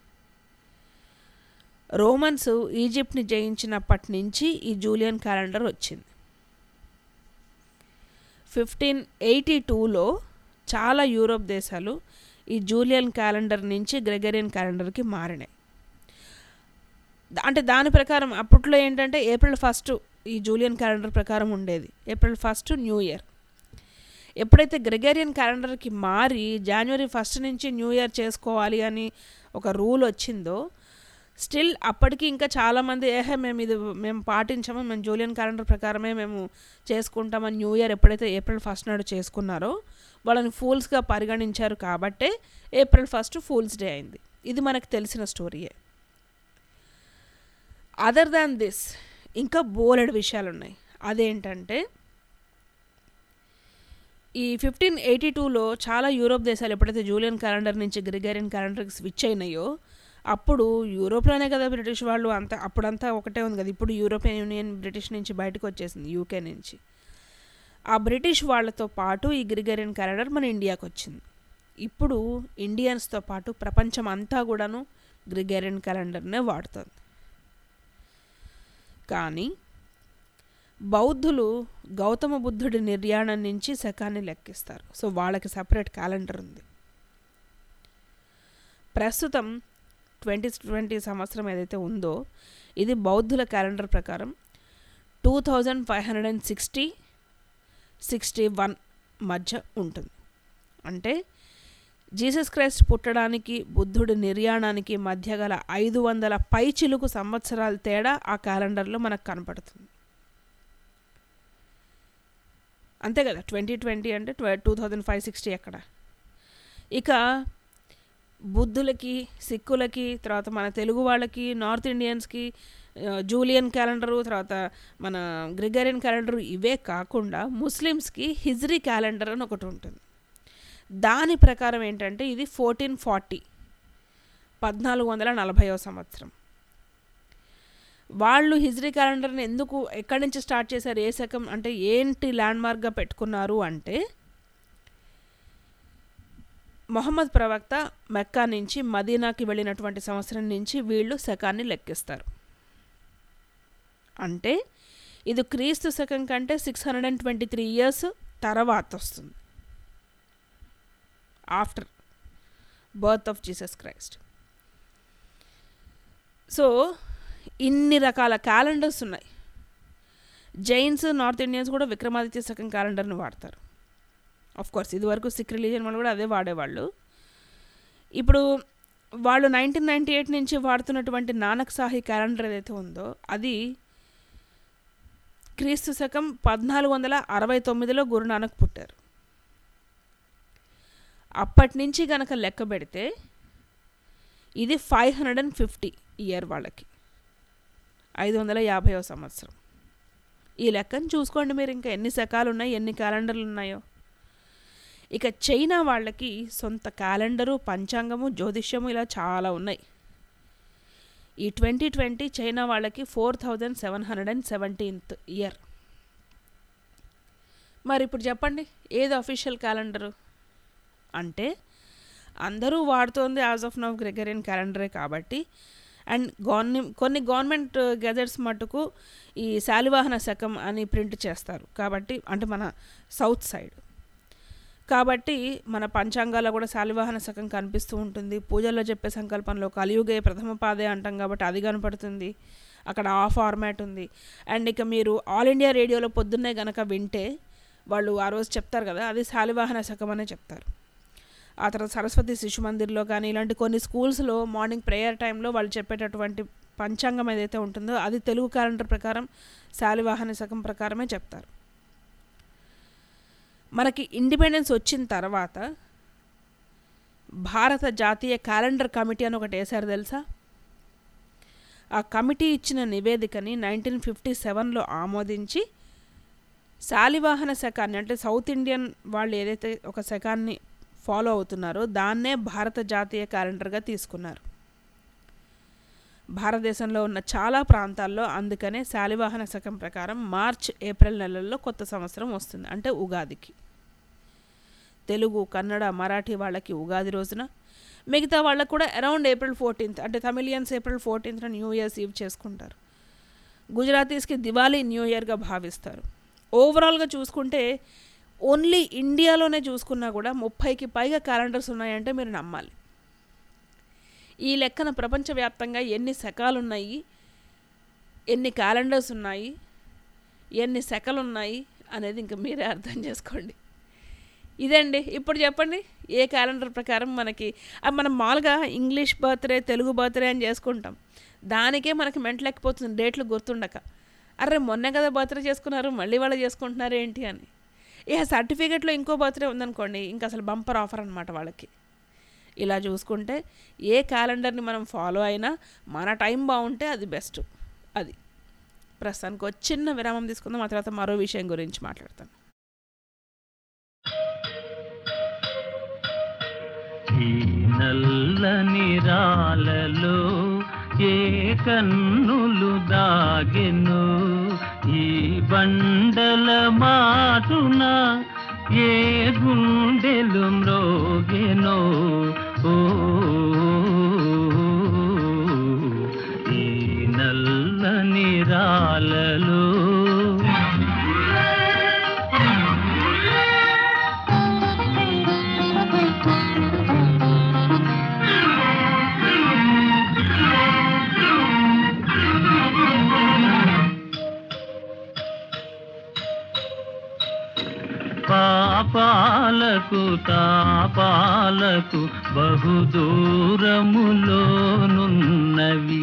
రోమన్స్ ఈజిప్ట్ని జయించినప్పటి నుంచి ఈ జూలియన్ క్యాలెండర్ వచ్చింది ఫిఫ్టీన్ ఎయిటీ టూలో చాలా యూరోప్ దేశాలు ఈ జూలియన్ క్యాలెండర్ నుంచి గ్రెగరియన్ క్యాలెండర్కి మారినాయి దా- అంటే దాని ప్రకారం అప్పట్లో ఏంటంటే ఏప్రిల్ ఫస్ట్ ఈ జూలియన్ క్యాలెండర్ ప్రకారం ఉండేది ఏప్రిల్ ఫస్ట్ న్యూ ఇయర్ ఎప్పుడైతే గ్రెగరియన్ క్యాలెండర్కి మారి జనవరి ఫస్ట్ నుంచి న్యూ ఇయర్ చేసుకోవాలి అని ఒక రూల్ వచ్చిందో స్టిల్ అప్పటికి ఇంకా చాలామంది ఏహే మేము ఇది మేము పాటించాము మేము జూలియన్ క్యాలెండర్ ప్రకారమే మేము చేసుకుంటామని న్యూ ఇయర్ ఎప్పుడైతే ఏప్రిల్ ఫస్ట్ నాడు చేసుకున్నారో వాళ్ళని ఫూల్స్గా పరిగణించారు కాబట్టే ఏప్రిల్ ఫస్ట్ ఫూల్స్ డే అయింది ఇది మనకు తెలిసిన స్టోరీయే అదర్ దాన్ దిస్ ఇంకా బోలెడు విషయాలు ఉన్నాయి అదేంటంటే ఈ ఫిఫ్టీన్ ఎయిటీ టూలో చాలా యూరోప్ దేశాలు ఎప్పుడైతే జూలియన్ క్యాలెండర్ నుంచి గ్రిగేరియన్ క్యాలెండర్కి స్విచ్ అయినాయో అప్పుడు యూరోప్లోనే కదా బ్రిటిష్ వాళ్ళు అంతా అప్పుడంతా ఒకటే ఉంది కదా ఇప్పుడు యూరోపియన్ యూనియన్ బ్రిటిష్ నుంచి బయటకు వచ్చేసింది యూకే నుంచి ఆ బ్రిటిష్ వాళ్ళతో పాటు ఈ గ్రిగేరియన్ క్యాలెండర్ మన ఇండియాకి వచ్చింది ఇప్పుడు ఇండియన్స్తో పాటు ప్రపంచం అంతా కూడాను గ్రిగేరియన్ క్యాలెండర్నే వాడుతుంది కానీ బౌద్ధులు గౌతమ బుద్ధుడి నిర్యాణం నుంచి శకాన్ని లెక్కిస్తారు సో వాళ్ళకి సపరేట్ క్యాలెండర్ ఉంది ప్రస్తుతం ట్వంటీ ట్వంటీ సంవత్సరం ఏదైతే ఉందో ఇది బౌద్ధుల క్యాలెండర్ ప్రకారం two thousand five hundred and sixty sixty one మధ్య ఉంటుంది అంటే జీసస్ క్రైస్ట్ పుట్టడానికి బుద్ధుడి నిర్యాణానికి మధ్య గల ఐదు వందల పైచిలుకు సంవత్సరాల తేడా ఆ క్యాలెండర్లో మనకు కనపడుతుంది అంతే కదా ట్వంటీ ట్వంటీ అంటే టూ థౌజండ్ ఫైవ్ సిక్స్టీ ఎక్కడ ఇక బుద్ధులకి సిక్కులకి తర్వాత మన తెలుగు వాళ్ళకి నార్త్ ఇండియన్స్కి ఆ, జూలియన్ క్యాలెండరు తర్వాత మన గ్రిగరియన్ క్యాలెండరు ఇవే కాకుండా ముస్లిమ్స్కి హిజ్రీ క్యాలెండర్ అని ఒకటి ఉంటుంది దాని ప్రకారం ఏంటంటే ఇది ఫోర్టీన్ ఫార్టీ పద్నాలుగు వందల నలభైవ సంవత్సరం వాళ్ళు హిజ్రీ క్యాలెండర్ని ఎందుకు ఎక్కడి నుంచి స్టార్ట్ చేశారు ఏ శకం అంటే ఏంటి ల్యాండ్మార్క్గా పెట్టుకున్నారు అంటే మొహమ్మద్ ప్రవక్త మెక్కా నుంచి మదీనాకి వెళ్ళినటువంటి సంవత్సరం నుంచి వీళ్ళు శకాన్ని లెక్కిస్తారు అంటే ఇది క్రీస్తు శకం కంటే six hundred and twenty three years తర్వాత వస్తుంది after birth of Jesus Christ so ఇన్ని రకాల క్యాలెండర్స్ ఉన్నాయి జైన్స్ నార్త్ ఇండియన్స్ కూడా విక్రమాదిత్య శకం క్యాలెండర్ని వాడతారు ఆఫ్ కోర్స్ ఇదివరకు సిక్ రిలీజియన్ వాళ్ళు కూడా అదే వాడేవాళ్ళు ఇప్పుడు వాళ్ళు నైన్టీన్ నైంటీ ఎయిట్ నుంచి వాడుతున్నటువంటి నానక్ సాహి క్యాలెండర్ ఏదైతే ఉందో అది క్రీస్తు శకం పద్నాలుగు వందల అరవై తొమ్మిదిలో గురునానక్ పుట్టారు అప్పటి నుంచి గనక లెక్క పెడితే ఇది five hundred and fifty year వాళ్ళకి ఐదు వందల యాభైవ సంవత్సరం ఈ లెక్కను చూసుకోండి మీరు ఇంకా ఎన్ని శకాలు ఉన్నాయి ఎన్ని క్యాలెండర్లు ఉన్నాయో ఇక చైనా వాళ్ళకి సొంత క్యాలెండరు పంచాంగము జ్యోతిష్యము ఇలా చాలా ఉన్నాయి ఈ ట్వంటీ ట్వంటీ చైనా వాళ్ళకి four thousand seven hundred and seventeenth year మరి ఇప్పుడు చెప్పండి ఏది అఫీషియల్ క్యాలెండరు అంటే అందరూ వాడుతోంది యాజ్ ఆఫ్ నవ్ గ్రెగరియన్ క్యాలెండరే కాబట్టి అండ్ గవర్ని కొన్ని గవర్నమెంట్ గెజెట్స్ మటుకు ఈ శాలివాహన శకం అని ప్రింట్ చేస్తారు కాబట్టి అంటే మన సౌత్ సైడ్ కాబట్టి మన పంచాంగాల్లో కూడా శాలివాహన శకం కనిపిస్తూ ఉంటుంది పూజల్లో చెప్పే సంకల్పంలో కలియుగే ప్రథమ పాదే అంటాం కాబట్టి అది కనపడుతుంది అక్కడ ఆ ఫార్మాట్ ఉంది అండ్ ఇక మీరు ఆల్ ఇండియా రేడియోలో పొద్దున్నే గనక వింటే వాళ్ళు ఆ రోజు చెప్తారు కదా అది శాలివాహన శకం అనే చెప్తారు ఆ తర్వాత సరస్వతి శిశు మందిర్లో కానీ ఇలాంటి కొన్ని స్కూల్స్లో మార్నింగ్ ప్రేయర్ టైంలో వాళ్ళు చెప్పేటటువంటి పంచాంగం ఏదైతే ఉంటుందో అది తెలుగు క్యాలెండర్ ప్రకారం శాలివాహన శకం ప్రకారమే చెప్తారు మనకి ఇండిపెండెన్స్ వచ్చిన తర్వాత భారత జాతీయ క్యాలెండర్ కమిటీ అని ఒకటి వేశారు తెలుసా ఆ కమిటీ ఇచ్చిన నివేదికని నైన్టీన్ ఫిఫ్టీ సెవెన్లో ఆమోదించి శాలివాహన శకాన్ని అంటే సౌత్ ఇండియన్ వాళ్ళు ఏదైతే ఒక శకాన్ని ఫాలో అవుతున్నారో దాన్నే భారత జాతీయ క్యాలెండర్గా తీసుకున్నారు భారతదేశంలో ఉన్న చాలా ప్రాంతాల్లో అందుకనే శాలివాహన శకం ప్రకారం మార్చ్ ఏప్రిల్ నెలల్లో కొత్త సంవత్సరం వస్తుంది అంటే ఉగాదికి తెలుగు కన్నడ మరాఠీ వాళ్ళకి ఉగాది రోజున మిగతా వాళ్ళకు కూడా అరౌండ్ ఏప్రిల్ ఫోర్టీన్త్ అంటే తమిళియన్స్ ఏప్రిల్ ఫోర్టీన్త్న న్యూ ఇయర్స్ ఈవ్ చేసుకుంటారు గుజరాతీస్కి దివాళీ న్యూ ఇయర్గా భావిస్తారు ఓవరాల్గా చూసుకుంటే ఓన్లీ ఇండియాలోనే చూసుకున్నా కూడా ముప్పైకి పైగా క్యాలెండర్స్ ఉన్నాయంటే మీరు నమ్మాలి ఈ లెక్కన ప్రపంచవ్యాప్తంగా ఎన్ని శకాలు ఉన్నాయి ఎన్ని క్యాలెండర్స్ ఉన్నాయి ఎన్ని శకలు ఉన్నాయి అనేది ఇంకా మీరే అర్థం చేసుకోండి ఇదండి ఇప్పుడు చెప్పండి ఏ క్యాలెండర్ ప్రకారం మనకి ఆ మనం మామూలుగా ఇంగ్లీష్ బర్త్డే తెలుగు బర్త్డే అని చేసుకుంటాం దానికే మనకి మెంటలేకపోతుంది డేట్లు గుర్తుండక అరే మొన్నే కదా బర్త్డే చేసుకున్నారు మళ్ళీ వాళ్ళు చేసుకుంటున్నారు ఏంటి అని ఇక సర్టిఫికేట్లో ఇంకో బర్త్డే ఉందనుకోండి ఇంకా అసలు బంపర్ ఆఫర్ అనమాట వాళ్ళకి ఇలా చూసుకుంటే ఏ క్యాలెండర్ని మనం ఫాలో అయినా మన టైం బాగుంటే అది బెస్ట్ అది ప్రస్తుతానికి ఒక చిన్న విరామం తీసుకుందాం ఆ తర్వాత మరో విషయం గురించి మాట్లాడతాను ఈ నల్లని రాలలో ఏ కన్నులు దాగెను ఈ బండల మాటున ఏ గుండెలు మ్రోగెనో ఓ ఈ నల్లని రాలలో పాపాలకు తాపాలకు బహుదూరములోనున్నవి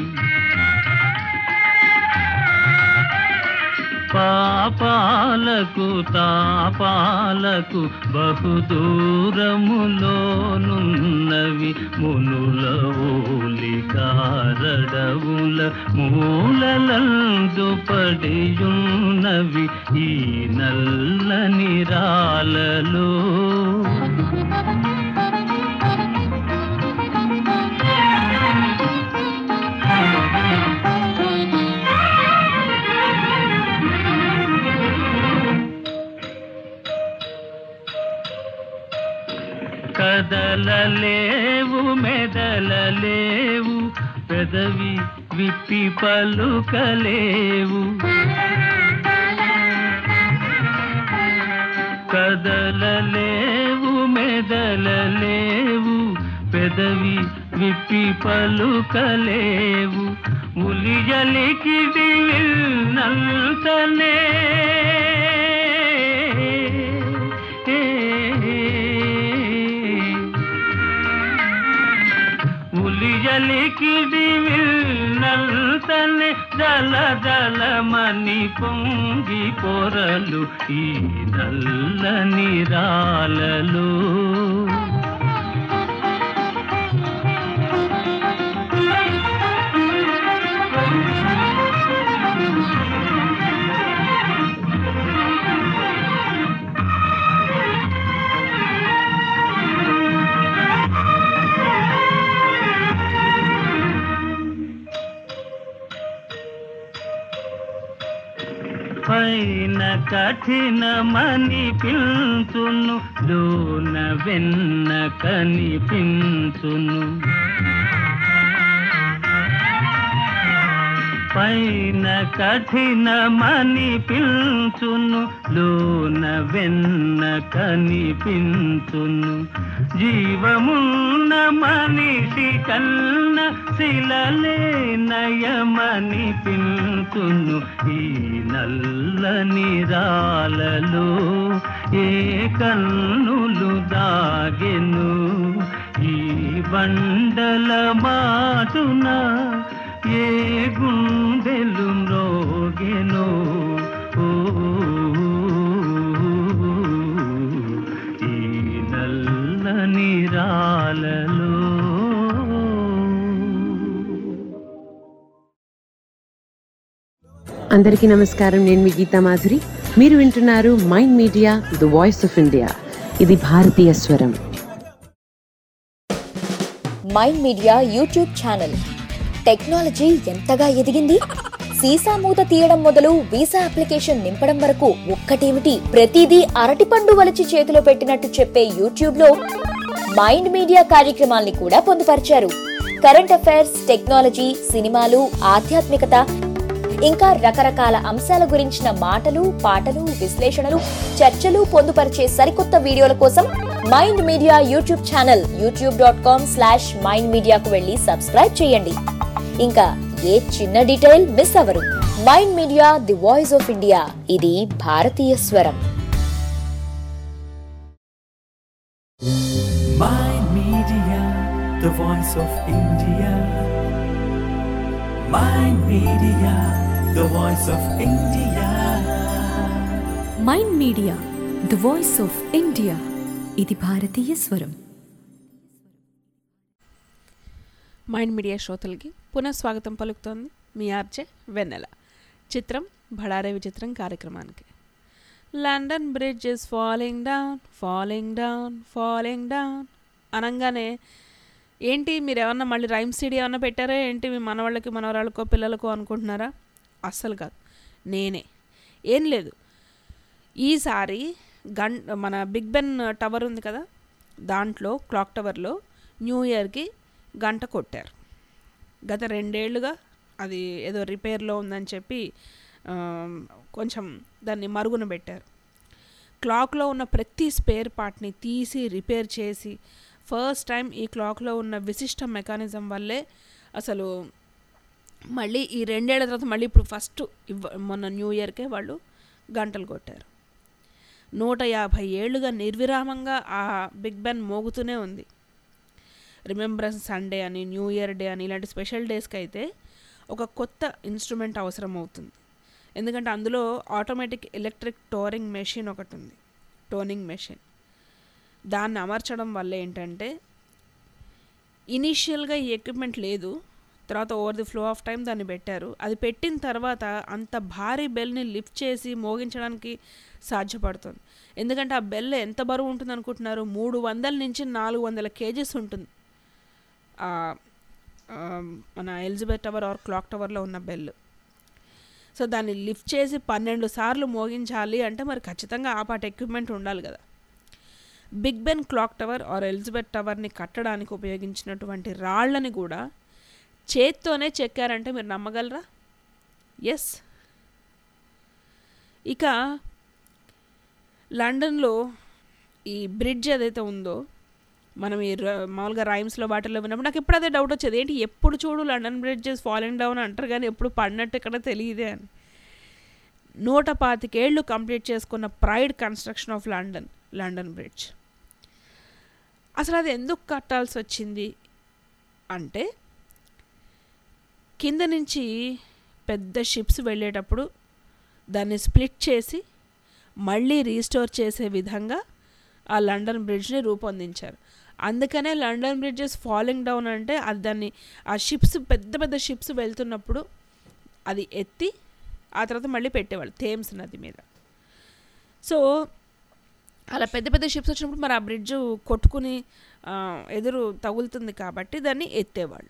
పాపాలకు తాపాలకు బహుదూరములోనున్నవి మునుల ఓలికారడవుల మూలలందు పడియున్నవి ఈ నల్లని రాలలో కదలలేవు మెదలలేవు పెదవి విప్పి పలుకలేవు కదలలేవు మెదలలేవు పెదవి విప్పి పలుకలేవు ఉలియలికిడి నల్తనే ఉలియలికిడి నల్తనే జల జలమని పొంగి పొరలు ఈ నల్లని రాలలో పైన కఠినమని పిల్చును లోన వెన్న కనిపించును పైన కఠినమని పిల్చును లోన వెన్న కనిపించును జీవమున్న మనిషి కన్న శిలలే నయమని పిల్చును ఈ నల్లని రాలలో ఏ కన్నులు దాగెను ఈ బండల మాటున ఏ గుండెలు మ్రోగెనో ఓ ఈ నల్లని రాలలో అందరికీ నమస్కారం నేను మీ గీతా మాధురి మీరు వింటున్నారు mind media the voice of India ఇది భారతీయ స్వరం mind media YouTube channel technology ఎంతగా ఎదిగింది సీసా మూత తీయడం మొదలు వీసా అప్లికేషన్ నింపడం వరకు ఒక్కటేమిటి ప్రతిదీ అరటిపండు వలిచి చేతిలో పెట్టినట్టు చెప్పే యూట్యూబ్ లో మైండ్ మీడియా కార్యక్రమాల్ని కూడా పొందుపరిచారు కరెంట్ అఫైర్స్ టెక్నాలజీ సినిమాలు ఆధ్యాత్మికత ఇంకా రకరకాల అంశాల గురించిన మాటలు పాటలు విశ్లేషణలు చర్చలు పొందుపరిచే సరికొత్త వీడియోల కోసం mind media YouTube channel YouTube dot com slash mind మీడియాకు వెళ్ళి సబ్స్క్రైబ్ చేయండి ఇంకా ఏ చిన్న డీటెయిల్ మిస్ అవ్వరు mind media the voice of India ఇది భారతీయ స్వరం Mind Media, the voice of India. Mind Media, the voice of India. Mind media the voice of India ఇది భారతీయ స్వరం మైండ్ మీడియా శ్రోతలకి పునఃస్వాగతం పలుకుతోంది మీ ఆర్జే వెన్నెల చిత్రం భడారే విచిత్రం కార్యక్రమానికి London bridge is falling down falling down falling down అనగానే ఏంటి మీరు ఏమన్నా మళ్ళీ రైమ్ సీడీ ఏమన్నా పెట్టారా ఏంటి మీ మనవాళ్ళకి మనవరాళ్ళకో పిల్లలకో అనుకుంటున్నారా అస్సలు కాదు నేనే ఏం లేదు ఈసారి గన్ మన బిగ్ బెన్ టవర్ ఉంది కదా దాంట్లో క్లాక్ టవర్లో న్యూ ఇయర్కి గంట కొట్టారు గత రెండేళ్లుగా అది ఏదో రిపేర్లో ఉందని చెప్పి ఆ, కొంచెం దాన్ని మరుగున పెట్టారు క్లాక్లో ఉన్న ప్రతి స్పేర్ పార్ట్ని తీసి రిపేర్ చేసి ఫస్ట్ టైం ఈ క్లాక్లో ఉన్న విశిష్ట మెకానిజం వల్లే అసలు మళ్ళీ ఈ రెండేళ్ల తర్వాత మళ్ళీ ఇప్పుడు ఫస్ట్ ఇవ్వ మొన్న న్యూ ఇయర్కే వాళ్ళు గంటలు కొట్టారు నూట యాభై ఏళ్ళుగా నిర్విరామంగా ఆ బిగ్ బెన్ మోగుతూనే ఉంది రిమెంబరెన్స్ సండే అని న్యూ ఇయర్ డే అని ఇలాంటి స్పెషల్ డేస్కి అయితే ఒక కొత్త ఇన్స్ట్రుమెంట్ అవసరం అవుతుంది ఎందుకంటే అందులో ఆటోమేటిక్ ఎలక్ట్రిక్ టోరింగ్ మెషిన్ ఒకటి ఉంది టోనింగ్ మెషిన్ దాన్ని అమర్చడం వల్ల ఏంటంటే ఇనీషియల్గా ఈ ఎక్విప్మెంట్ లేదు తర్వాత over the flow of time దాన్ని పెట్టారు అది పెట్టిన తర్వాత అంత భారీ బెల్ని లిఫ్ట్ చేసి మోగించడానికి సాధ్యపడుతుంది ఎందుకంటే ఆ బెల్ ఎంత బరువు ఉంటుంది అనుకుంటున్నారు మూడు వందల నుంచి నాలుగు వందల కేజీస్ ఉంటుంది ఆ, ఆ, మన ఎలిజబెత్ టవర్ ఆర్ క్లాక్ టవర్లో ఉన్న బెల్ సో దాన్ని లిఫ్ట్ చేసి పన్నెండు సార్లు మోగించాలి అంటే మరి ఖచ్చితంగా ఆ పాట ఎక్విప్మెంట్ ఉండాలి కదా Big Ben clock tower or Elizabeth టవర్ని కట్టడానికి ఉపయోగించినటువంటి రాళ్ళని కూడా చేత్తోనే చెక్కారంటే మీరు నమ్మగలరా ఎస్ ఇక లండన్లో ఈ బ్రిడ్జ్ ఏదైతే ఉందో మనం ఈ ర- మామూలుగా రైమ్స్లో వాటిల్లో విన్నప్పుడు నాకు ఎప్పుడు అదే డౌట్ వచ్చేది ఏంటి ఎప్పుడు చూడు లండన్ బ్రిడ్జెస్ ఫాలింగ్ డౌన్ అంటారు కానీ ఎప్పుడు పడినట్టు ఇక్కడ తెలియదే అని నూట పాతికేళ్ళు కంప్లీట్ చేసుకున్న pride construction of London London bridge అసలు అది ఎందుకు కట్టాల్సి వచ్చింది అంటే కింద నుంచి పెద్ద షిప్స్ వెళ్ళేటప్పుడు దాన్ని స్ప్లిట్ చేసి మళ్ళీ రీస్టోర్ చేసే విధంగా ఆ లండన్ బ్రిడ్జ్ని రూపొందించారు అందుకనే లండన్ బ్రిడ్జెస్ ఫాలింగ్ డౌన్ అంటే అది దాన్ని ఆ షిప్స్ పెద్ద పెద్ద షిప్స్ వెళ్తున్నప్పుడు అది ఎత్తి ఆ తర్వాత మళ్ళీ పెట్టేవాళ్ళు థేమ్స్ నది మీద సో అలా పెద్ద పెద్ద షిప్స్ వచ్చినప్పుడు మరి ఆ బ్రిడ్జ్ కొట్టుకుని ఆ, ఎదురు తగులుతుంది కాబట్టి దాన్ని ఎత్తేవాళ్ళు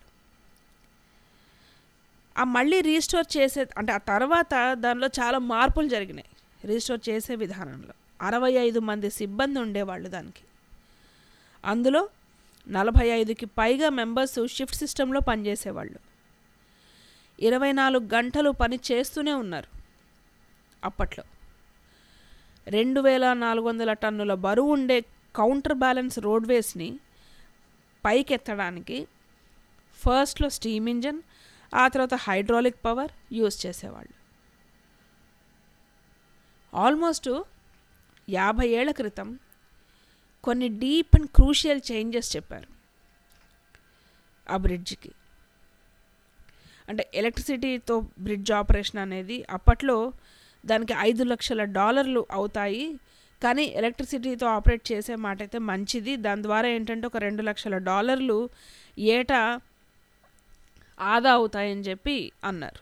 ఆ మళ్ళీ రీస్టోర్ చేసే అంటే ఆ తర్వాత దానిలో చాలా మార్పులు జరిగినాయి రీస్టోర్ చేసే విధానంలో అరవై ఐదు మంది సిబ్బంది ఉండేవాళ్ళు దానికి అందులో నలభై ఐదుకి పైగా మెంబర్స్ షిఫ్ట్ సిస్టంలో పనిచేసేవాళ్ళు ఇరవై నాలుగు గంటలు పని చేస్తూనే ఉన్నారు అప్పట్లో రెండు వేల నాలుగు వందల టన్నుల బరువు ఉండే కౌంటర్ బ్యాలెన్స్ రోడ్వేస్ని పైకెత్తడానికి ఫస్ట్లో స్టీమ్ ఇంజన్ ఆ తర్వాత హైడ్రాలిక్ పవర్ యూజ్ చేసేవాళ్ళు ఆల్మోస్ట్ యాభై ఏళ్ల క్రితం కొన్ని డీప్ అండ్ క్రూషియల్ చేంజెస్ చెప్పారు ఆ బ్రిడ్జ్కి అంటే ఎలక్ట్రిసిటీతో బ్రిడ్జ్ ఆపరేషన్ అనేది అప్పట్లో దానికి ఐదు లక్షల డాలర్లు అవుతాయి కానీ ఎలక్ట్రిసిటీతో ఆపరేట్ చేసే మాట అయితే మంచిది దాని ద్వారా ఏంటంటే ఒక రెండు లక్షల డాలర్లు ఏటా ఆదా అవుతాయని చెప్పి అన్నారు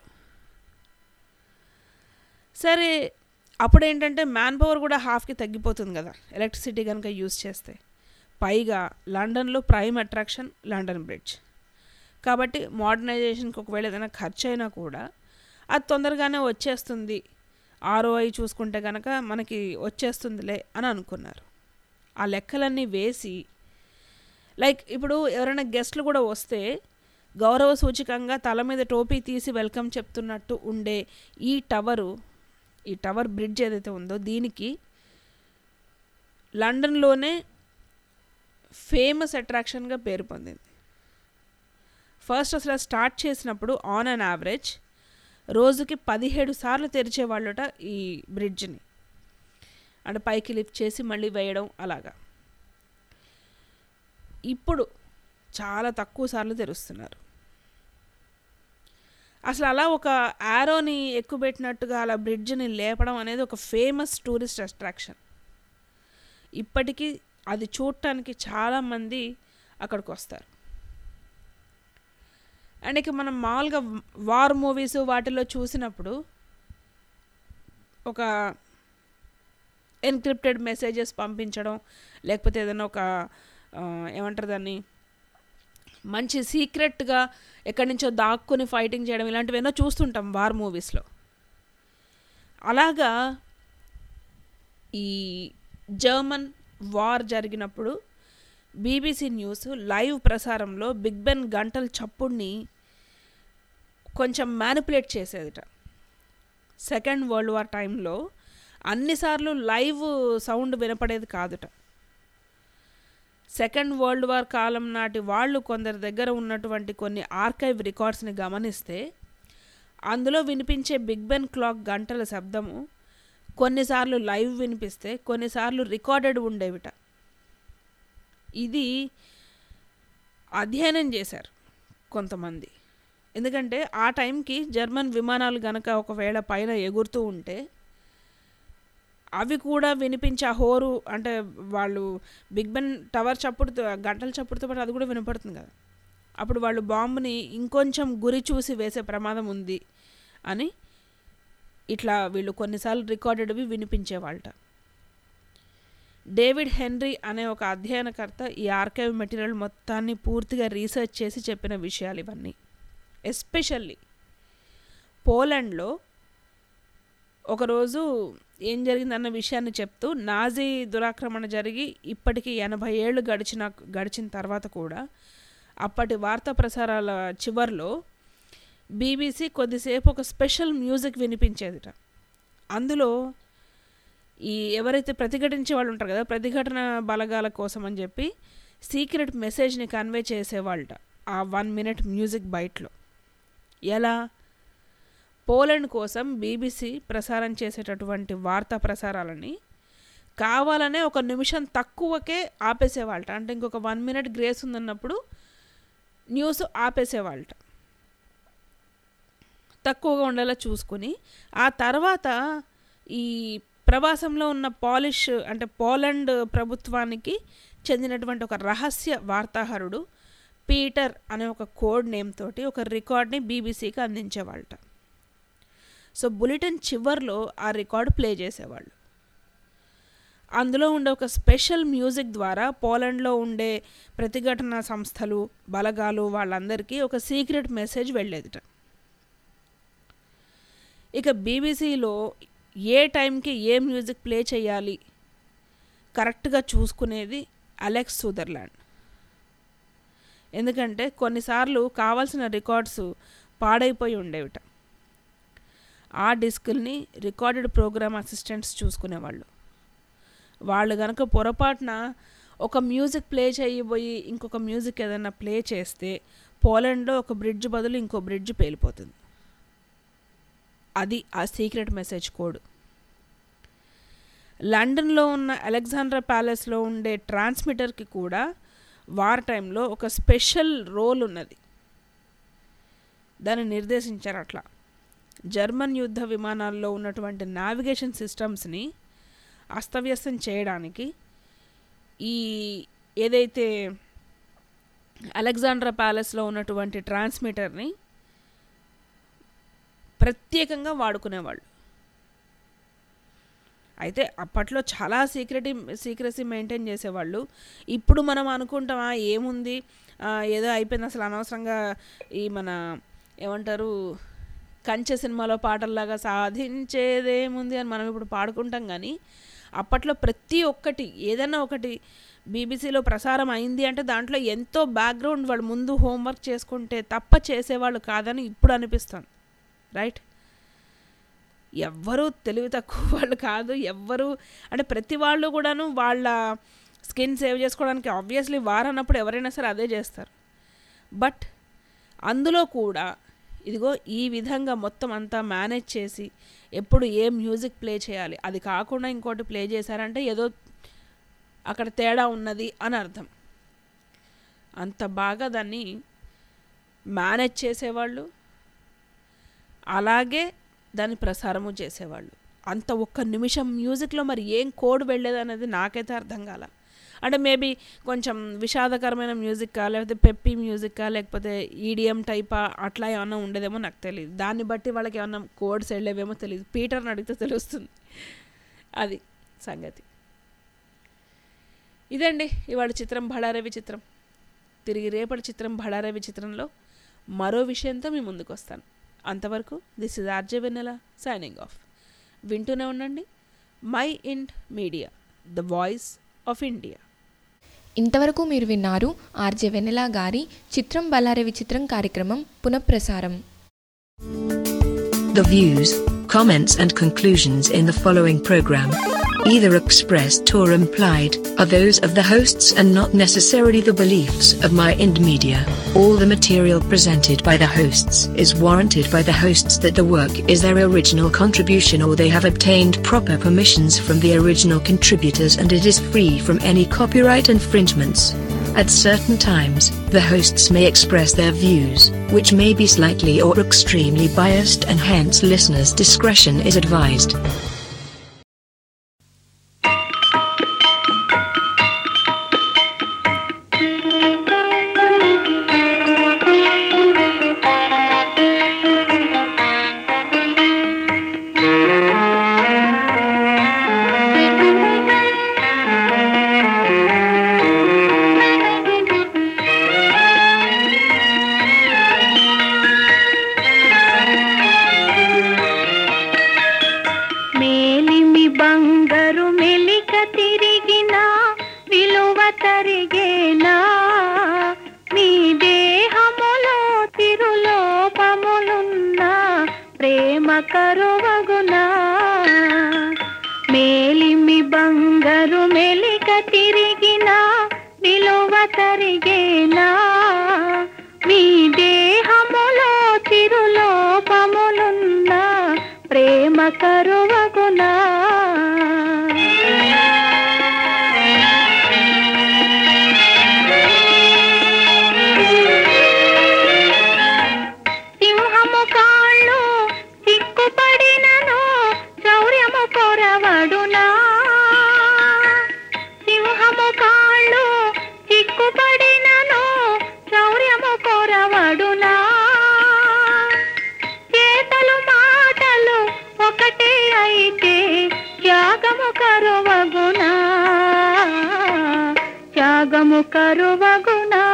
సరే అప్పుడు ఏంటంటే మ్యాన్ పవర్ కూడా హాఫ్కి తగ్గిపోతుంది కదా ఎలక్ట్రిసిటీ కనుక యూజ్ చేస్తే పైగా లండన్లో ప్రైమ్ అట్రాక్షన్ లండన్ బ్రిడ్జ్ కాబట్టి మోడర్నైజేషన్కి ఒకవేళ ఏదైనా ఖర్చు అయినా కూడా అది తొందరగానే వచ్చేస్తుంది ఆర్ఓఐ చూసుకుంటే కనుక మనకి వచ్చేస్తుందిలే అని అనుకున్నారు ఆ లెక్కలన్నీ వేసి లైక్ ఇప్పుడు ఎవరైనా గెస్ట్లు కూడా వస్తే గౌరవ సూచకంగా తల మీద టోపీ తీసి వెల్కమ్ చెప్తున్నట్టు ఉండే ఈ టవరు ఈ టవర్ బ్రిడ్జ్ ఏదైతే ఉందో దీనికి లండన్లోనే ఫేమస్ అట్రాక్షన్గా పేరు పొందింది ఫస్ట్ అసలు స్టార్ట్ చేసినప్పుడు ఆన్ అన్ యావరేజ్ రోజుకి పదిహేడు సార్లు తెరిచేవాళ్ళట ఈ బ్రిడ్జ్ని అంటే పైకి లిఫ్ట్ చేసి మళ్ళీ వేయడం అలాగా ఇప్పుడు చాలా తక్కువ సార్లు తెరుస్తున్నారు అసలు అలా ఒక యారోని ఎక్కుపెట్టినట్టుగా అలా బ్రిడ్జ్ని లేపడం అనేది ఒక ఫేమస్ టూరిస్ట్ అట్రాక్షన్ ఇప్పటికీ అది చూడటానికి చాలామంది అక్కడికి వస్తారు అండ్ ఇక మనం మామూలుగా వార్ మూవీస్ వాటిలో చూసినప్పుడు ఒక ఎన్క్రిప్టెడ్ మెసేజెస్ పంపించడం లేకపోతే ఏదైనా ఒక ఆ, ఏమంటారు దాన్ని మంచి సీక్రెట్గా ఎక్కడి నుంచో దాక్కుని ఫైటింగ్ చేయడం ఇలాంటివి ఎన్నో చూస్తుంటాం వార్ మూవీస్లో అలాగా ఈ జర్మన్ వార్ జరిగినప్పుడు బీబీసీ న్యూస్ లైవ్ ప్రసారంలో బిగ్ బెన్ గంటల చప్పుడిని కొంచెం మ్యానిపులేట్ చేసేదిట సెకండ్ వరల్డ్ వార్ టైంలో అన్నిసార్లు లైవ్ సౌండ్ వినపడేది కాదుట సెకండ్ వరల్డ్ వార్ కాలం నాటి వాళ్ళు కొందరి దగ్గర ఉన్నటువంటి కొన్ని ఆర్కైవ్ రికార్డ్స్ని గమనిస్తే అందులో వినిపించే బిగ్ బెన్ క్లాక్ గంటల శబ్దము కొన్నిసార్లు లైవ్ వినిపిస్తే కొన్నిసార్లు రికార్డెడ్ ఉండేవిట ఇది అధ్యయనం చేశారు కొంతమంది ఎందుకంటే ఆ టైంకి జర్మన్ విమానాలు గనక ఒకవేళ పైన ఎగురుతూ ఉంటే అవి కూడా వినిపించే ఆ హోరు అంటే వాళ్ళు బిగ్ బెన్ టవర్ చప్పుడుతో గంటల చప్పుడుతో పాటు అది కూడా వినపడుతుంది కదా అప్పుడు వాళ్ళు బాంబుని ఇంకొంచెం గురి చూసి వేసే ప్రమాదం ఉంది అని ఇట్లా వీళ్ళు కొన్నిసార్లు రికార్డెడ్వి వినిపించేవాళ్ళట డేవిడ్ హెన్రీ అనే ఒక అధ్యయనకర్త ఈ ఆర్కైవ్ మెటీరియల్ మొత్తాన్ని పూర్తిగా రీసెర్చ్ చేసి చెప్పిన విషయాలు ఇవన్నీ ఎస్పెషల్లీ పోలాండ్లో ఒకరోజు ఏం జరిగిందన్న విషయాన్ని చెప్తూ నాజీ దురాక్రమణ జరిగి ఇప్పటికి ఎనభై ఏళ్ళు గడిచిన గడిచిన తర్వాత కూడా అప్పటి వార్తా ప్రసారాల చివర్లో బీబీసీ కొద్దిసేపు ఒక స్పెషల్ మ్యూజిక్ వినిపించేదిట అందులో ఈ ఎవరైతే ప్రతిఘటించే వాళ్ళు ఉంటారు కదా ప్రతిఘటన బలగాల కోసం అని చెప్పి సీక్రెట్ మెసేజ్ని కన్వే చేసేవాళ్ళట ఆ వన్ మినిట్ మ్యూజిక్ బైట్లో ఎలా పోలాండ్ కోసం బీబీసీ ప్రసారం చేసేటటువంటి వార్తా ప్రసారాలని కావాలనే ఒక నిమిషం తక్కువకే ఆపేసేవాళ్ళట అంటే ఇంకొక వన్ మినిట్ గ్రేస్ ఉందన్నప్పుడు న్యూస్ ఆపేసేవాళ్ళట తక్కువగా ఉండేలా చూసుకుని ఆ తర్వాత ఈ ప్రవాసంలో ఉన్న పాలిష్ అంటే పోలాండ్ ప్రభుత్వానికి చెందినటువంటి ఒక రహస్య వార్తాహరుడు పీటర్ అనే ఒక కోడ్ నేమ్ తోటి ఒక రికార్డ్ని బీబీసీకి అందించేవాళ్ళట సో బులెటిన్ చివర్లో ఆ రికార్డ్ ప్లే చేసేవాళ్ళు అందులో ఉండే ఒక స్పెషల్ మ్యూజిక్ ద్వారా పోలాండ్లో ఉండే ప్రతిఘటన సంస్థలు బలగాలు వాళ్ళందరికీ ఒక సీక్రెట్ మెసేజ్ వెళ్ళేదిట ఇక బీబీసీలో ఏ టైంకి ఏ మ్యూజిక్ ప్లే చేయాలి కరెక్ట్గా చూసుకునేది అలెక్స్ సూదర్లాండ్ ఎందుకంటే కొన్నిసార్లు కావాల్సిన రికార్డ్స్ పాడైపోయి ఉండేవిట ఆ డిస్కుల్ని రికార్డెడ్ ప్రోగ్రామ్ అసిస్టెంట్స్ చూసుకునేవాళ్ళు వాళ్ళు కనుక పొరపాటున ఒక మ్యూజిక్ ప్లే చేయబోయి ఇంకొక మ్యూజిక్ ఏదైనా ప్లే చేస్తే పోలాండ్లో ఒక బ్రిడ్జ్ బదులు ఇంకో బ్రిడ్జ్ పేలిపోతుంది అది ఆ సీక్రెట్ మెసేజ్ కోడ్ లండన్లో ఉన్న అలెగ్జాండ్రా ప్యాలెస్లో ఉండే ట్రాన్స్మిటర్కి కూడా వార్ టైంలో ఒక స్పెషల్ రోల్ ఉన్నది దాన్ని నిర్దేశించారు అట్లా జర్మన్ యుద్ధ విమానాల్లో ఉన్నటువంటి నావిగేషన్ సిస్టమ్స్ని అస్తవ్యస్తం చేయడానికి ఈ ఏదైతే అలెగ్జాండ్రా ప్యాలెస్లో ఉన్నటువంటి ట్రాన్స్మిటర్ని ప్రత్యేకంగా వాడుకునేవాళ్ళు అయితే అప్పట్లో చాలా సీక్రెటీ సీక్రసీ మెయింటైన్ చేసేవాళ్ళు ఇప్పుడు మనం అనుకుంటామా ఏముంది ఆ, ఏదో అయిపోయింది అసలు అనవసరంగా ఈ మన ఏమంటారు కంచె సినిమాలో పాటల్లాగా సాధించేదేముంది అని మనం ఇప్పుడు పాడుకుంటాం కానీ అప్పట్లో ప్రతి ఒక్కటి ఏదైనా ఒకటి బీబీసీలో ప్రసారం అయింది అంటే దాంట్లో ఎంతో బ్యాక్గ్రౌండ్ వాళ్ళు ముందు హోంవర్క్ చేసుకుంటే తప్ప చేసేవాళ్ళు కాదని ఇప్పుడు అనిపిస్తుంది రైట్ ఎవ్వరూ తెలివి తక్కువ వాళ్ళు కాదు ఎవ్వరు అంటే ప్రతి వాళ్ళు కూడాను వాళ్ళ స్కిన్ సేవ్ చేసుకోవడానికి ఆబ్వియస్లీ వార్ అన్నప్పుడు ఎవరైనా సరే అదే చేస్తారు బట్ అందులో కూడా ఇదిగో ఈ విధంగా మొత్తం అంతా మేనేజ్ చేసి ఎప్పుడు ఏ మ్యూజిక్ ప్లే చేయాలి అది కాకుండా ఇంకోటి ప్లే చేశారంటే ఏదో అక్కడ తేడా ఉన్నది అని అర్థం అంత బాగా దాన్ని మేనేజ్ చేసేవాళ్ళు అలాగే దాన్ని ప్రసారము చేసేవాళ్ళు అంత ఒక్క నిమిషం మ్యూజిక్లో మరి ఏం కోడ్ వెళ్ళేది అనేది నాకైతే అర్థం కాల అంటే మేబీ కొంచెం విషాదకరమైన మ్యూజిక్కా లేకపోతే పెప్పి మ్యూజిక్కా లేకపోతే ఈడిఎం టైపా అట్లా ఏమన్నా ఉండేదేమో నాకు తెలియదు దాన్ని బట్టి వాళ్ళకి ఏమన్నా కోడ్స్ వెళ్ళేవేమో తెలియదు పీటర్ని అడిగితే తెలుస్తుంది అది సంగతి ఇదండి ఇవాళ చిత్రం బళారవి చిత్రం తిరిగి రేపటి చిత్రం బళారవి చిత్రంలో మరో విషయంతో మీ ముందుకు వస్తాను అంతవరకు this is RJ Vennela signing off వింటూనే ఉండండి mind media the voice of India ఇంతవరకు మీరు విన్నారు ఆర్జే వెన్నెల గారి చిత్రం బలారే విచిత్రం కార్యక్రమం పునఃప్రసారం The views, comments, and conclusions in the following program, either expressed or implied, are those of the hosts and not necessarily the beliefs of My Ind Media. All the material presented by the hosts is warranted by the hosts that the work is their original contribution or they have obtained proper permissions from the original contributors and it is free from any copyright infringements. At certain times, the hosts may express their views, which may be slightly or extremely biased, and hence listeners' discretion is advised. మేలిమి బంగారు మెలిక తిరిగిన విలువ తరిగేనా మీ దేహములో తిరులోపములున్న ప్రేమ కరువగునా మేలిమి బంగారు మెలిక తిరిగిన విలువ తరిగేనా మీ దేహములో తిరులోపములున్న ప్రేమ కరువగునా సింహము కాళ్ళు సిక్కుపడినను శౌర్యము కొరవడునా సింహము కాళ్ళు సిక్కుపడినను శౌర్యము కొరవడునా చేతలు మాటలు ఒకటే అయితే త్యాగము కరువగునా త్యాగము కరువగునా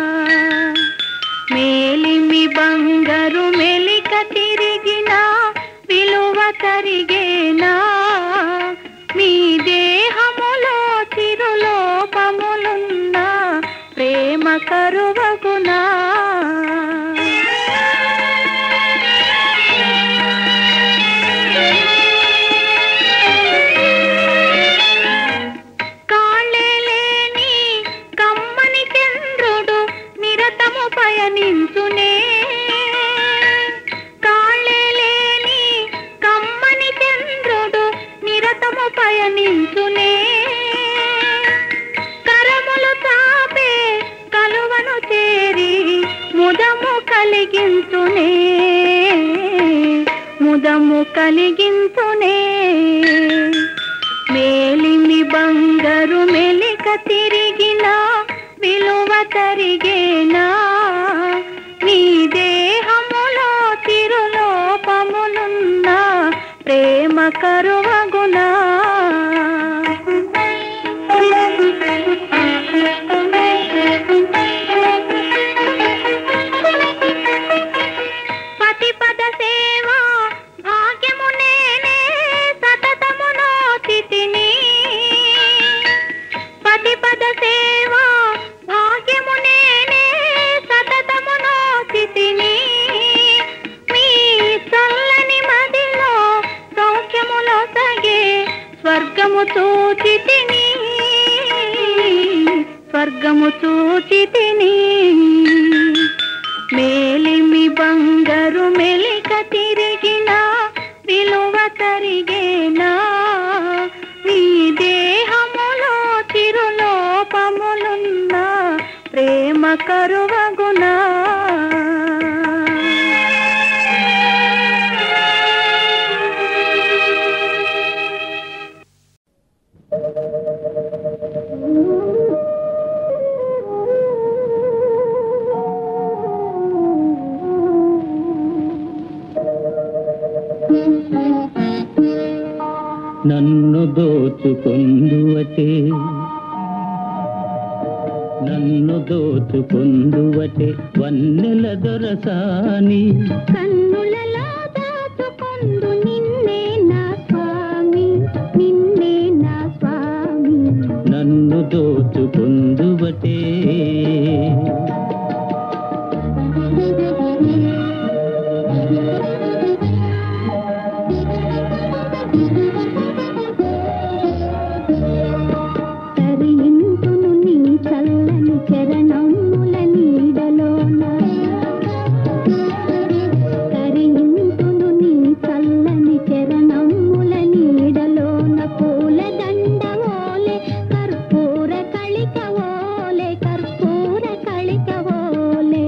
మేలిమి బంగారు మెలిక తిరిగిన విలువ తరిగేనా మీ దేహములో తిరులోపములున్న ప్రేమ కరువగునా కాళ్ళే లేని కమ్మని చంద్రుడు నిరతము పయనించునే కాళ్ళే లేని కమ్మని చంద్రుడు నిరతము పయనించునే కరములు తాపే కలువను చేరి ముదము కలిగించునే ముదము కలిగించునే మేలిమి బంగారు మెలిక తిరిగిన విలువ తరిగేనా నీ దేహములో తిరులోపములున్న ప్రేమ కరువగునా పతిపద సేవ భాగ్యము నేనే సతతము నోచితిని పతిపద సేవ భాగ్యము నేనే సతతము నోచితిని మీ చల్లని మదిలో సౌఖ్యములో సగే స్వర్గము చూచితిని స్వర్గము చూచితిని మేలిమి బంగారు మెలిక తిరిగిన విలువ తరిగేనా నీ దేహములో తిరులోపములున్న ప్రేమ కరువగునా నన్ను దోచుకొందువటే నన్ను దోచుకుందువటే వన్నెల దొరసాని కన్నులలో దాచుకొందు నిన్నే నా స్వామి నిన్నే నా స్వామి నన్ను దోచుకుందువటే తరింతును నీ చల్లని చరణముల నీడలోన తరింతును నీ చల్లని చరణముల నీడలోన పూల దండవోలే కర్పూర కళికవోలే కర్పూర కళికవోలే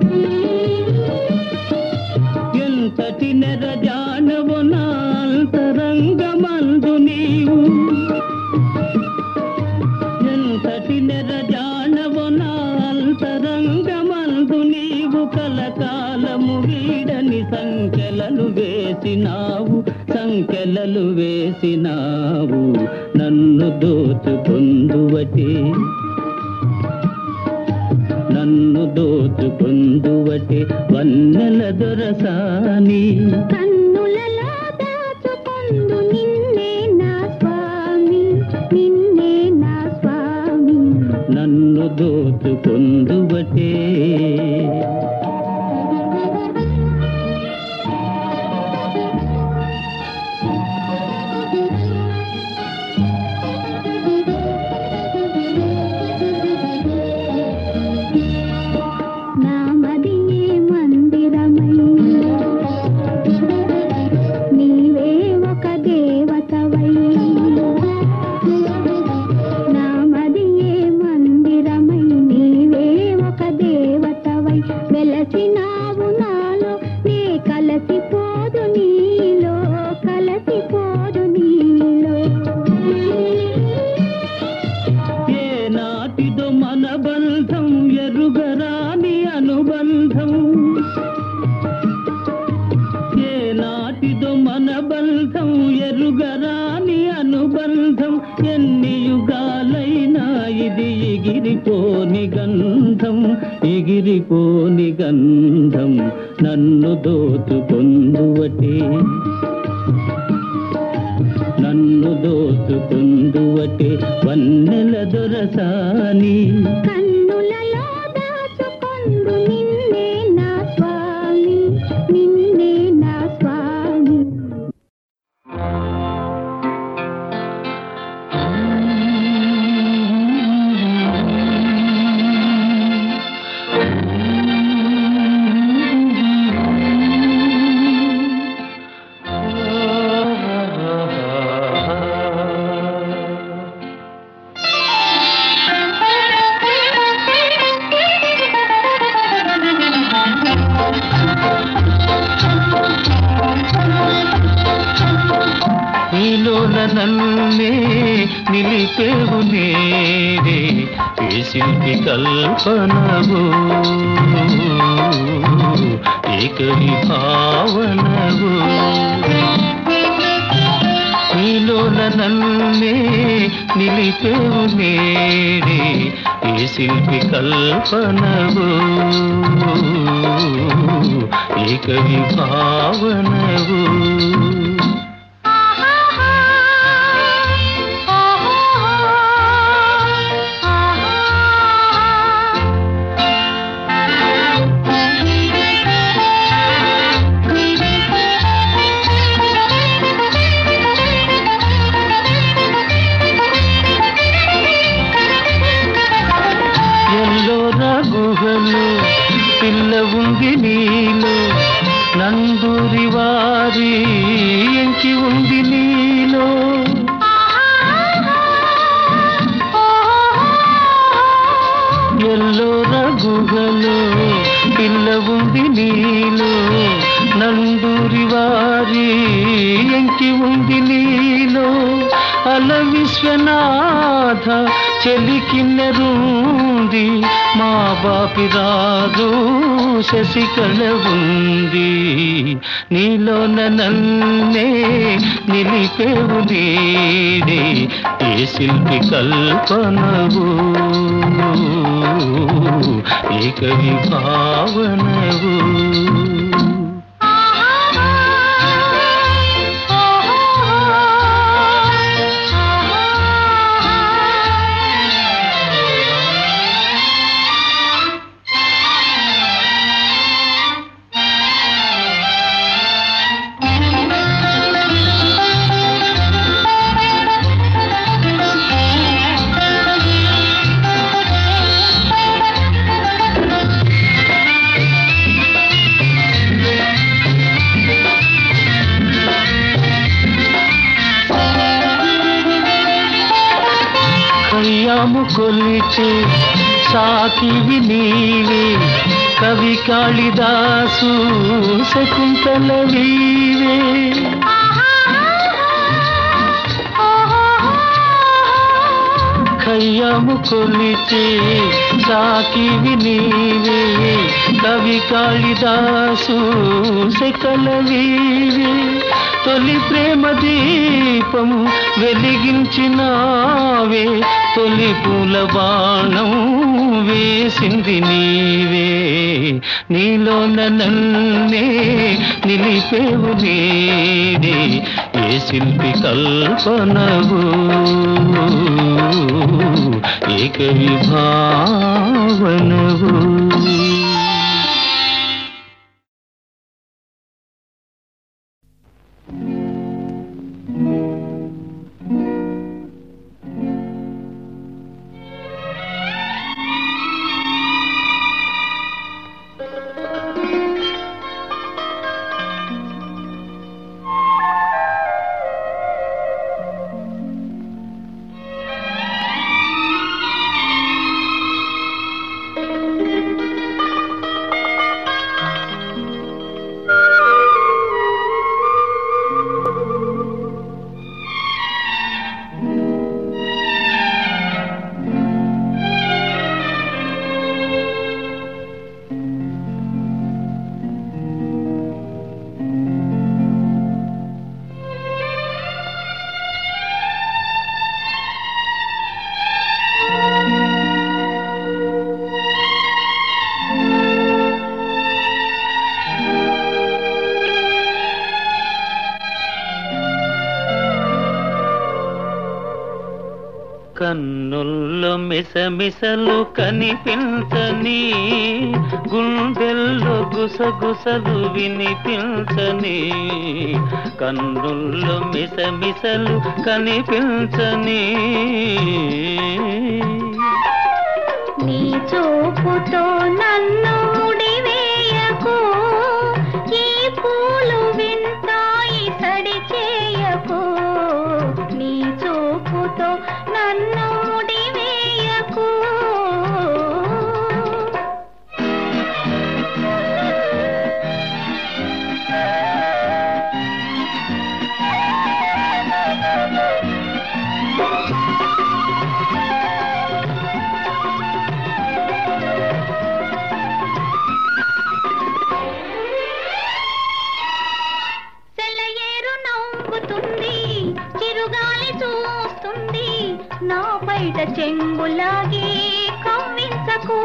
ఎంతటి నెరజానవు నాంతరంగమందు నీవు ఎంతటి నెరజానవు నాంతరంగమందు నీవు కలకాలము వీడని సంఖ్యలను వేసినావు సంఖ్యలలు వేసినావు నన్ను దోచుకొందువటే నన్ను దోచుకొందువటే వన్నెల దొరసాని కన్నులలో దాచుకొందు నిన్నే నా స్వామి నిన్నే నా స్వామి నన్ను దోచుకొందువటే నామదియే మందిరమై నీవే ఒక దేవతవై నామదియే మందిరమై నీవే ఒక దేవతవై వెలసినావు నాలో నే కలసిపోదు నీలో కలసిపోదు నీలో ఏ నాటిదో మన బంధం ఎరుగరాని అనుబంధం ఏ నాటిదో మన బంధం ఎరుగరాని అనుబంధం ఎన్ని యుగాలైనా ఇది ఎగిరిపోని గంధం ఎగిరిపోని గంధం నన్ను దోచుకొందువటే నన్ను దోచుకుందువటే వన్నెల దొరసాని కన్నులలో దాచుకొందు నిన్నే నా స్వామి నిన్నే నా స్వామి నీలోన నన్నే నిలిపేవు నేరే ఏ శిల్పి కల్పనవు ఏకరి భావనవు నీలోన నన్నే నిలిపేవు నేరే ఏ శిల్పి కల్పనవు ఏకవి భావనవు ఎల్లోరా గుహలు పిల్ల ఉంది నీలో నందూరి వారి ఎంకి ఉంది నీలో ఎల్లోరా గుహలు పిల్ల ఉంది నీలో నందూరి వారి ఎంకి ఉంది నీలో అల విశ్వనాథ చెలికిన్నరుంది మా బాపి రాదు శశికళ ఉంది నీలోన నన్నే నిలిపేవు నీడే ఏ శిల్పి కల్పనవు ఏక విభావనవు కయ్యాము కొలిచే సాకివి నీవే కవి కాళిదాసు శకుంతల వీవే కయ్యాము కొలిచే సాకివి నీవే కవి కాళిదాసు శకల వీవే తొలి ప్రేమ దీపం వెలిగించినావే తొలి పూల బాణం వేసింది నీవే నీలోన నన్నే నిలిపేవు నీడే ఏ శిల్పి కల్పనవు ఏక విభావనవు కన్నుల్లో మిసమిసలు కనిపించని గుండెల్లో గుసగుసలు వినిపించని కన్నుల్లో మిసమిసలు కనిపించని నీ చూపుతో నన్ను ముడివేయకు ఈ పూలు వింటాయి సడి చేయకు నీ చూపుతో నన్ను ముడివేయకు సెలయేరు నవ్వుతుంది చిరుగాలి చూస్తుంది నా బయట చెంగులాగి కవ్వించకు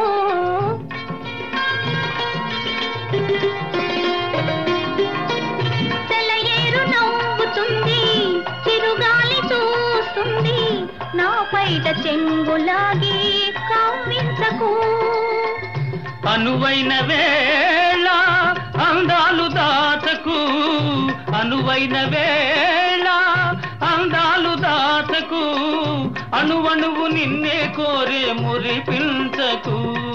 సెలయేరు నవ్వుతుంది చిరుగాలి చూస్తుంది నా బయట చెంగులాగి కవ్వించకు అనువైన వేళ అందాలు దాచకు అనువైన వేళ అందాలు దాచకు అణువణువు నిన్నే కోరే మురిపించకు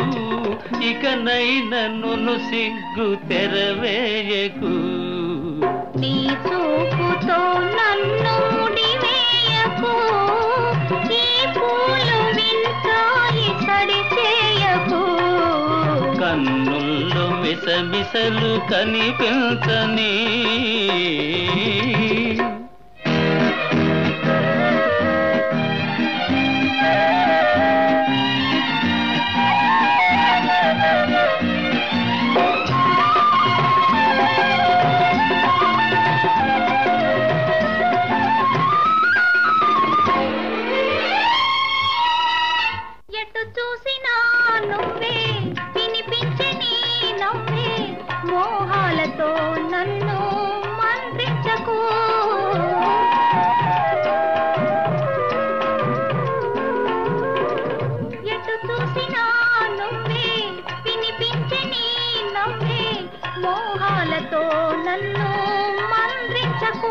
ఇకనైన నును సిగ్గు తెరవేయకు నీ చూపుతో నన్ను ముడివేయకు ఈ పూలు వింటాయి సడి చేయకు కన్నుల్లో మిసమిసలు కనిపించని ఎటు చూసినా మోహాలతో నన్ను మంత్రించకు ఎటు చూసినా నువ్వే వినిపించే నీ నవ్వే మోహాలతో నన్ను మంత్రించకు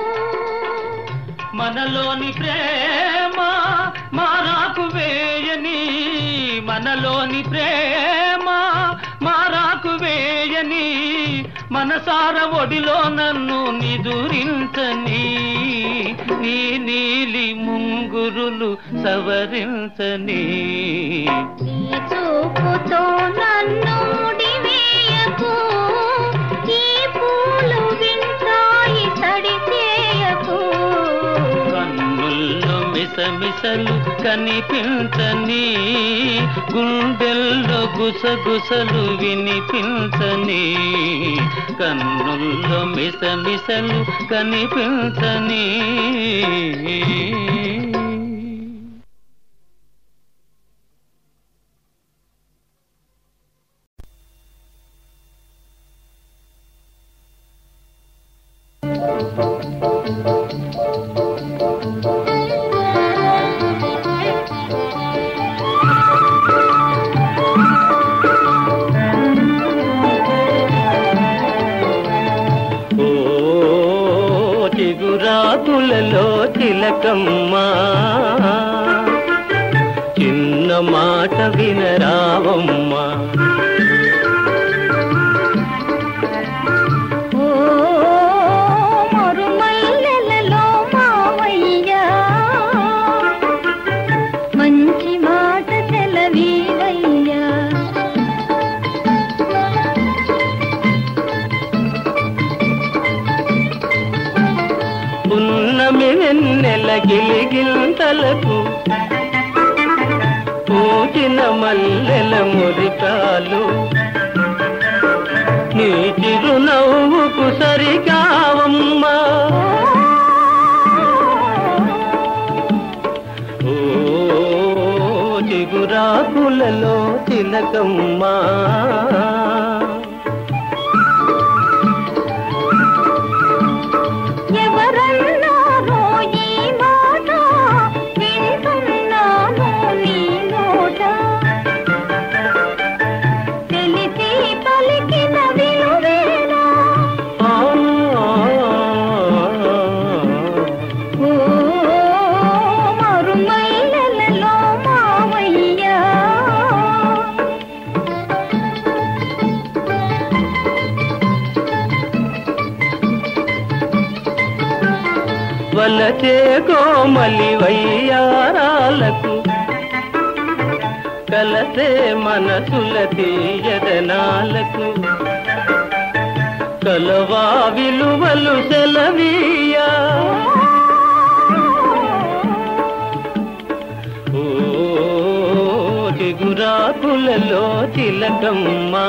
మనలోని ప్రేమ మారాకు వేయని మనలోని ప్రేమ మారాకు వేయని మనసార ఒడిలో నన్ను నిదురించని నీ నీలి ముంగురులు సవరించని నీ చూపుతో నన్ను ముడివేయకు ఈ పూలు వింటాయి తడి చేయకు కన్నుల్లో మిసమిసలు కనిపించని గుండెల్లో గుసగుసలు వినిపించని కన్నుల్లో మిసమిసలు కనిపించని ఓ చిగురాకులలో తిలకమ్మా చిన్న మాట వినరావమ్మా ఓ మరుమల్లెలలో మావయ్యా మంచి మాట సెలవీవయ్యా పున్నమి వెన్నెల గిలిగింతలకు పూచిన మల్లెల మురికాలు నీ చిరునవ్వుకు సరికావమ్మా ఓ చిగురాకులలో తిలకమ్మా ఎవరన్నారో ఈ మాట వింటున్నాను నీ నోట తెలిసి పలికిన విలువేనా ఆ, ఓ మరుమల్లెలలో మావయ్యా వలచే కోమలి వయ్యారాలకు కలసే మనసుల తీయదనాలకు కలవా విలువలు సెలవీయా ఓ చిగురాకులలో తిలకమ్మా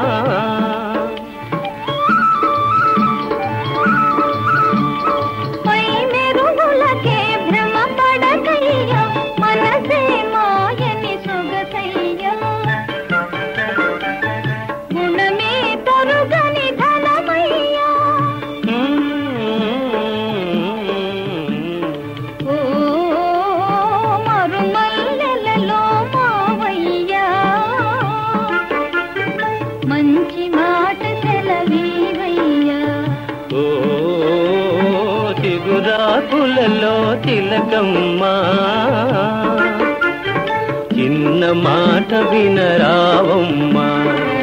పై మెరుగులకే భ్రమ పడకయ్యా మనసే మాయని సొగసయ్యా గుణమే తరుగని ధనమయ్యా ఓ మరుమల్లెలలో మావయ్యా మంచి మాట సెలవీవయ్యా ఓ చిగురాకులలో తిలకమ్మా చిన్న మాట వినరావమ్మా